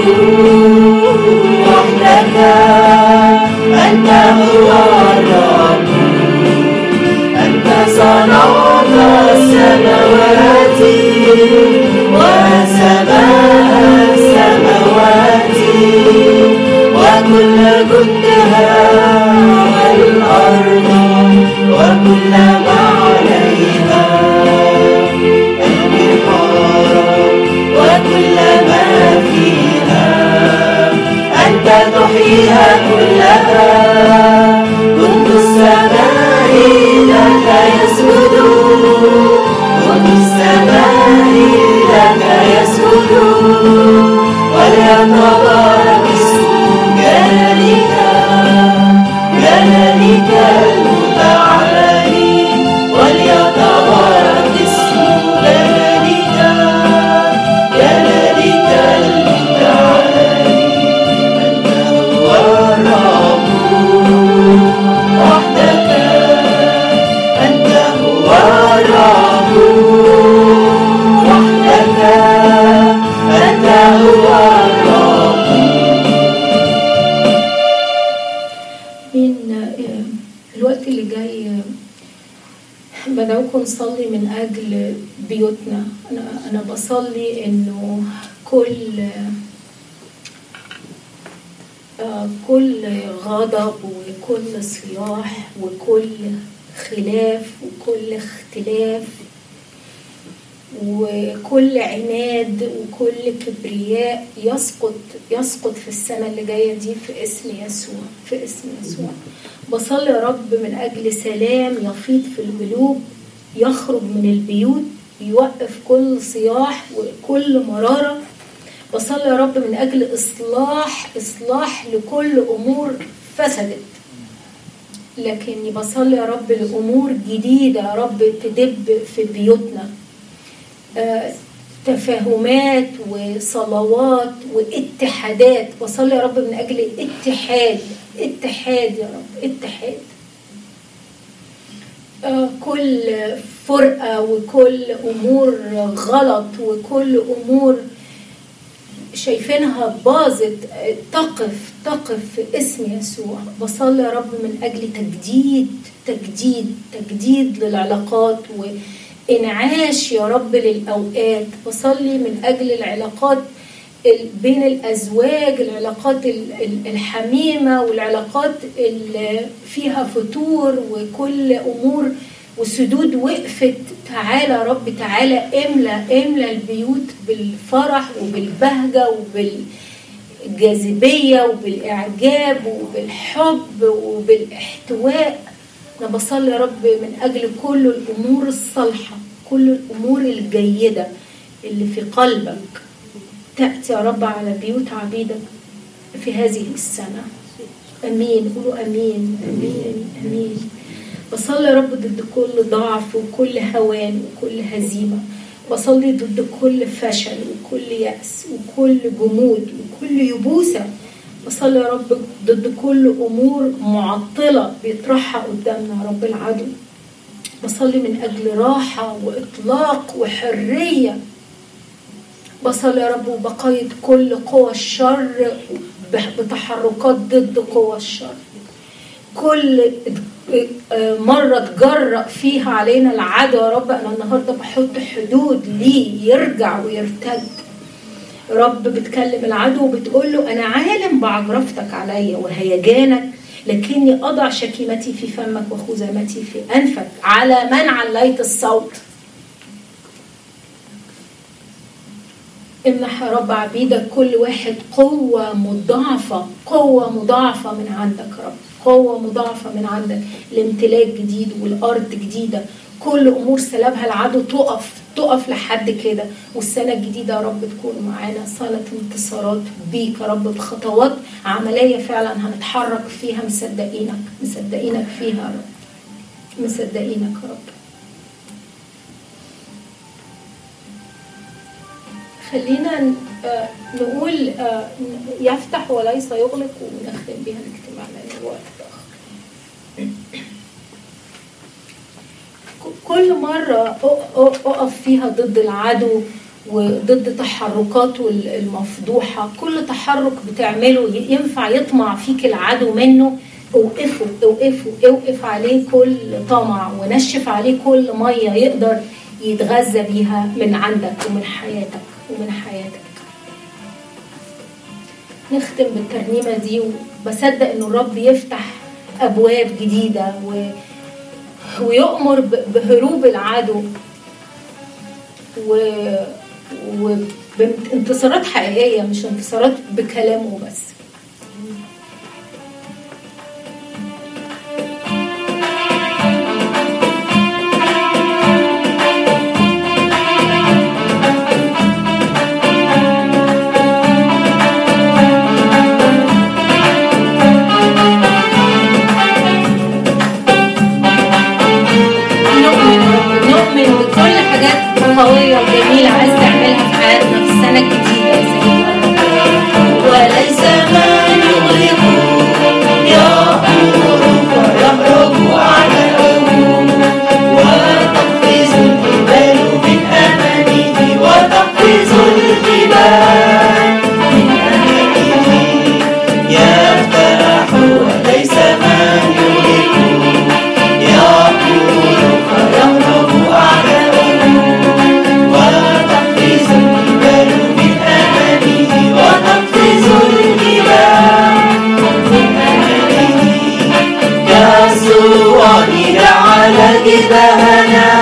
وحدك أنت هو الرب أنت صنعت السماوات وسماء السماوات وكل جندها والأرض وكل ما عليها البحار وكل ما فيها أنت تحييها كلها كل السماء لك يسجد كل السماء لك يسجد وليتبارك اسم جلالك جلالك المتعالي وليتبارك اسم جلالك جلالك المتعالي أنت هو الرب وحدك أنت هو الرب وحدك أنت هو الرب من آه، الوقت اللي جاي آه، بدعوكم نصلي من أجل بيوتنا أنا أنا بصلي إنه كل آه، كل غضب وكل صياح وكل خلاف وكل اختلاف وكل عناد وكل كبرياء يسقط يسقط في السنة اللي جاية دي في اسم يسوع في اسم يسوع بصلي يا رب من أجل سلام يفيض في القلوب يخرج من البيوت يوقف كل صياح وكل مرارة بصلي يا رب من أجل إصلاح إصلاح لكل أمور فسدت لكني بصلي يا رب لأمور جديدة يا رب تدب في بيوتنا آه، تفاهمات وصلوات واتحادات بصلي يا رب من أجل اتحاد اتحاد يا رب اتحاد آه، كل فرقة وكل أمور غلط وكل أمور شايفينها باظت آه، تقف تقف في اسم يسوع بصلي يا رب من أجل تجديد تجديد تجديد للعلاقات وإنعاش يا رب للأوقات بصلي من أجل العلاقات ال- بين الأزواج العلاقات ال- ال- الحميمة والعلاقات اللي فيها فتور وكل أمور وسدود وقفت تعالى يا رب تعالى املى املى البيوت بالفرح وبالبهجة وبالجاذبية وبالإعجاب وبالحب وبالاحتواء أنا بصلي يا رب من أجل كل الأمور الصالحة كل الأمور الجيدة اللي في قلبك تأتي يا رب على بيوت عبيدك في هذه السنة أمين قولوا أمين أمين أمين بصلي يا رب ضد كل ضعف وكل هوان وكل هزيمة بصلي ضد كل فشل وكل يأس وكل جمود وكل يبوسة بصلي يا رب ضد كل أمور معطلة بيطرحها قدامنا يا رب العدو بصلي من أجل راحة وإطلاق وحرية بصلي يا رب وبقيد كل قوى الشر بتحركات ضد قوى الشر كل مرة تجرأ فيها علينا العدو يا رب أنا النهاردة بحط حدود ليه يرجع ويرتد رب بتكلم العدو وبتقول له أنا عالم بعجرفتك عليا وهيجانك لكني أضع شكيمتي في فمك وخزامتي في أنفك على من عليت الصوت امنح يا رب عبيدك كل واحد قوة مضاعفة قوة مضاعفة من عندك يا رب قوة مضاعفة من عندك لامتلاك جديد والأرض جديدة كل أمور سلبها العدو تقف تقف لحد كده والسنة الجديدة يا رب تكون معانا سنة انتصارات بيك يا رب بخطوات عملية فعلا هنتحرك فيها مصدقينك مصدقينك فيها يا رب مصدقينك يا رب خلينا نقول يفتح وليس يغلق ونختم بها الاجتماع لان الوقت اتاخر كل مرة أقف فيها ضد العدو وضد تحركاته المفضوحة كل تحرك بتعمله ينفع يطمع فيك العدو منه اوقفه اوقفه اوقف عليه كل طمع ونشف عليه كل مية يقدر يتغذى بيها من عندك ومن حياتك ومن حياتك نختم بالترنيمة دي وبصدق إنه الرب يفتح أبواب جديدة و... ويؤمر ب- بهروب العدو و... وبانتصارات حقيقية مش انتصارات بكلامه بس نؤمن نؤمن بكل حاجات قوية وجميلة عايز تعملها في حياتنا في السنة الجديدة يا سيدنا وليس ما يغلق يأمر فيهرب على العيون وتقفز الجبال من أمامه وتقفز الجبال من أمامه يفتح وليس من يغلق يأمر فيهرب على العيون وتقفز الجبال من أمامه وتقفز الجبال يسوع جعل جبهنا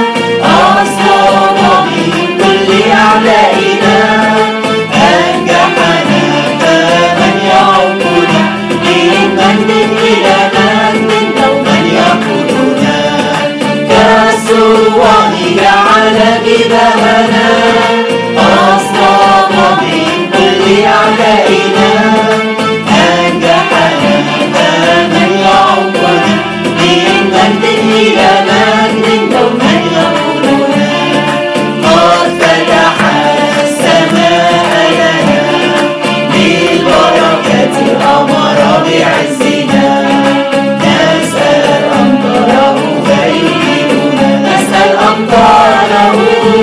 أصاب من كل أعدائنا أنجحنا فمن يعقنا من مجد إلى مجد دوما يقودنا يسوع جعل جبهنا أصاب من كل أعدائنا أنجحنا فمن يعقنا من مجد إلى مجد دوما يقودنا قد فتح السماء لنا بالبركة أمر بعزنا نسأل أمطاره فيجيبنا نسأل أمطاره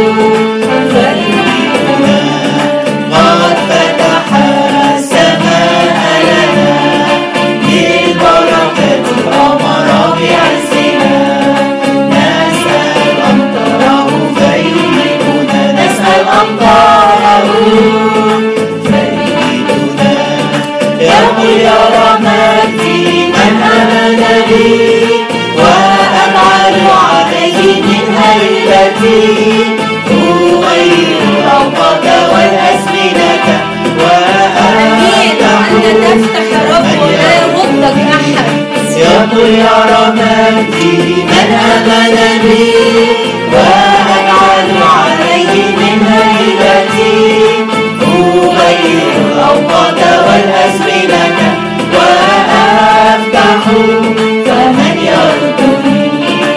فيجيبنا قد فتح السماء لنا بالبركة أمر بعزنا نسأل أمطاره فيجيبنا نسأل أمطاره فيجيبنا يقول يرى مجدي من آمن بي وأجعل عليه من هيبتي أغير الأوقات والأزمنة أمين وأنت وأفتح تفتح يا رب ولا يغضك أحد يقول يرى مجدي من آمن بي وأجعل عليه من هيبتي أغير الأوقات والأزمنة وأفتح فمن يرجوني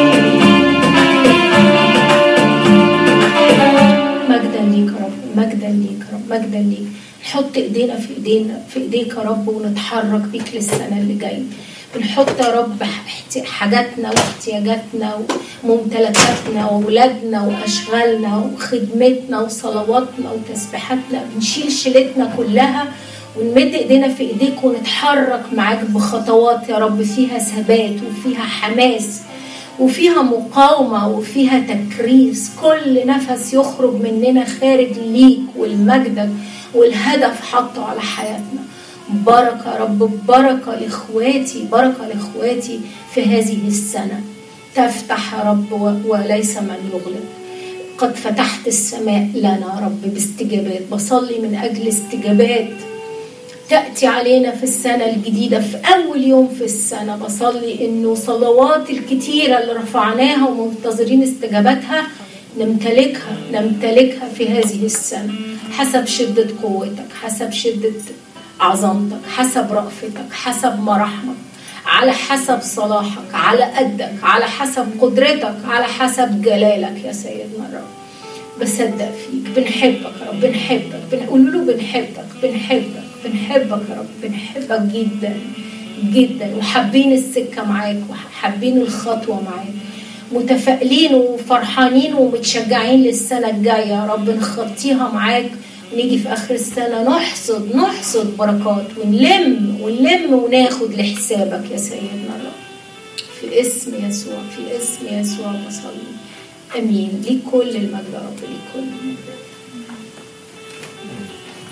مجدا ليك يا رب مجدا ليك يا رب مجدا ليك نحط ايدينا في ايدينا في ايديك يا رب ونتحرك بيك للسنه اللي جايه بنحط يا رب احت- حاجاتنا واحتياجاتنا وممتلكاتنا واولادنا واشغالنا وخدمتنا وصلواتنا وتسبيحاتنا بنشيل شيلتنا كلها ونمد ايدينا في ايديك ونتحرك معاك بخطوات يا رب فيها ثبات وفيها حماس وفيها مقاومة وفيها تكريس كل نفس يخرج مننا خارج ليك والمجدك والهدف حطه على حياتنا بركة يا رب بركة لإخواتي بركة لإخواتي في هذه السنة تفتح يا رب و- وليس من يغلق قد فتحت السماء لنا يا رب باستجابات بصلي من أجل استجابات تأتي علينا في السنة الجديدة في أول يوم في السنة بصلي إنه صلوات الكتيرة اللي رفعناها ومنتظرين استجابتها نمتلكها نمتلكها في هذه السنة حسب شدة قوتك حسب شدة عظمتك حسب رأفتك حسب مراحمك على حسب صلاحك على قدك على حسب قدرتك على حسب جلالك يا سيدنا الرب بصدق فيك بنحبك يا رب بنحبك بنقول له بنحبك بنحبك بنحبك يا رب بنحبك جدا جدا وحابين السكه معاك وحابين الخطوه معاك متفائلين وفرحانين ومتشجعين للسنة الجاية يا رب نخطيها معاك ونيجي في آخر السنة نحصد نحصد بركات ونلم ونلم وناخد لحسابك يا سيدنا الرب في اسم يسوع في اسم يسوع بصلي امين ليك كل المجد يا رب ليك كل المجد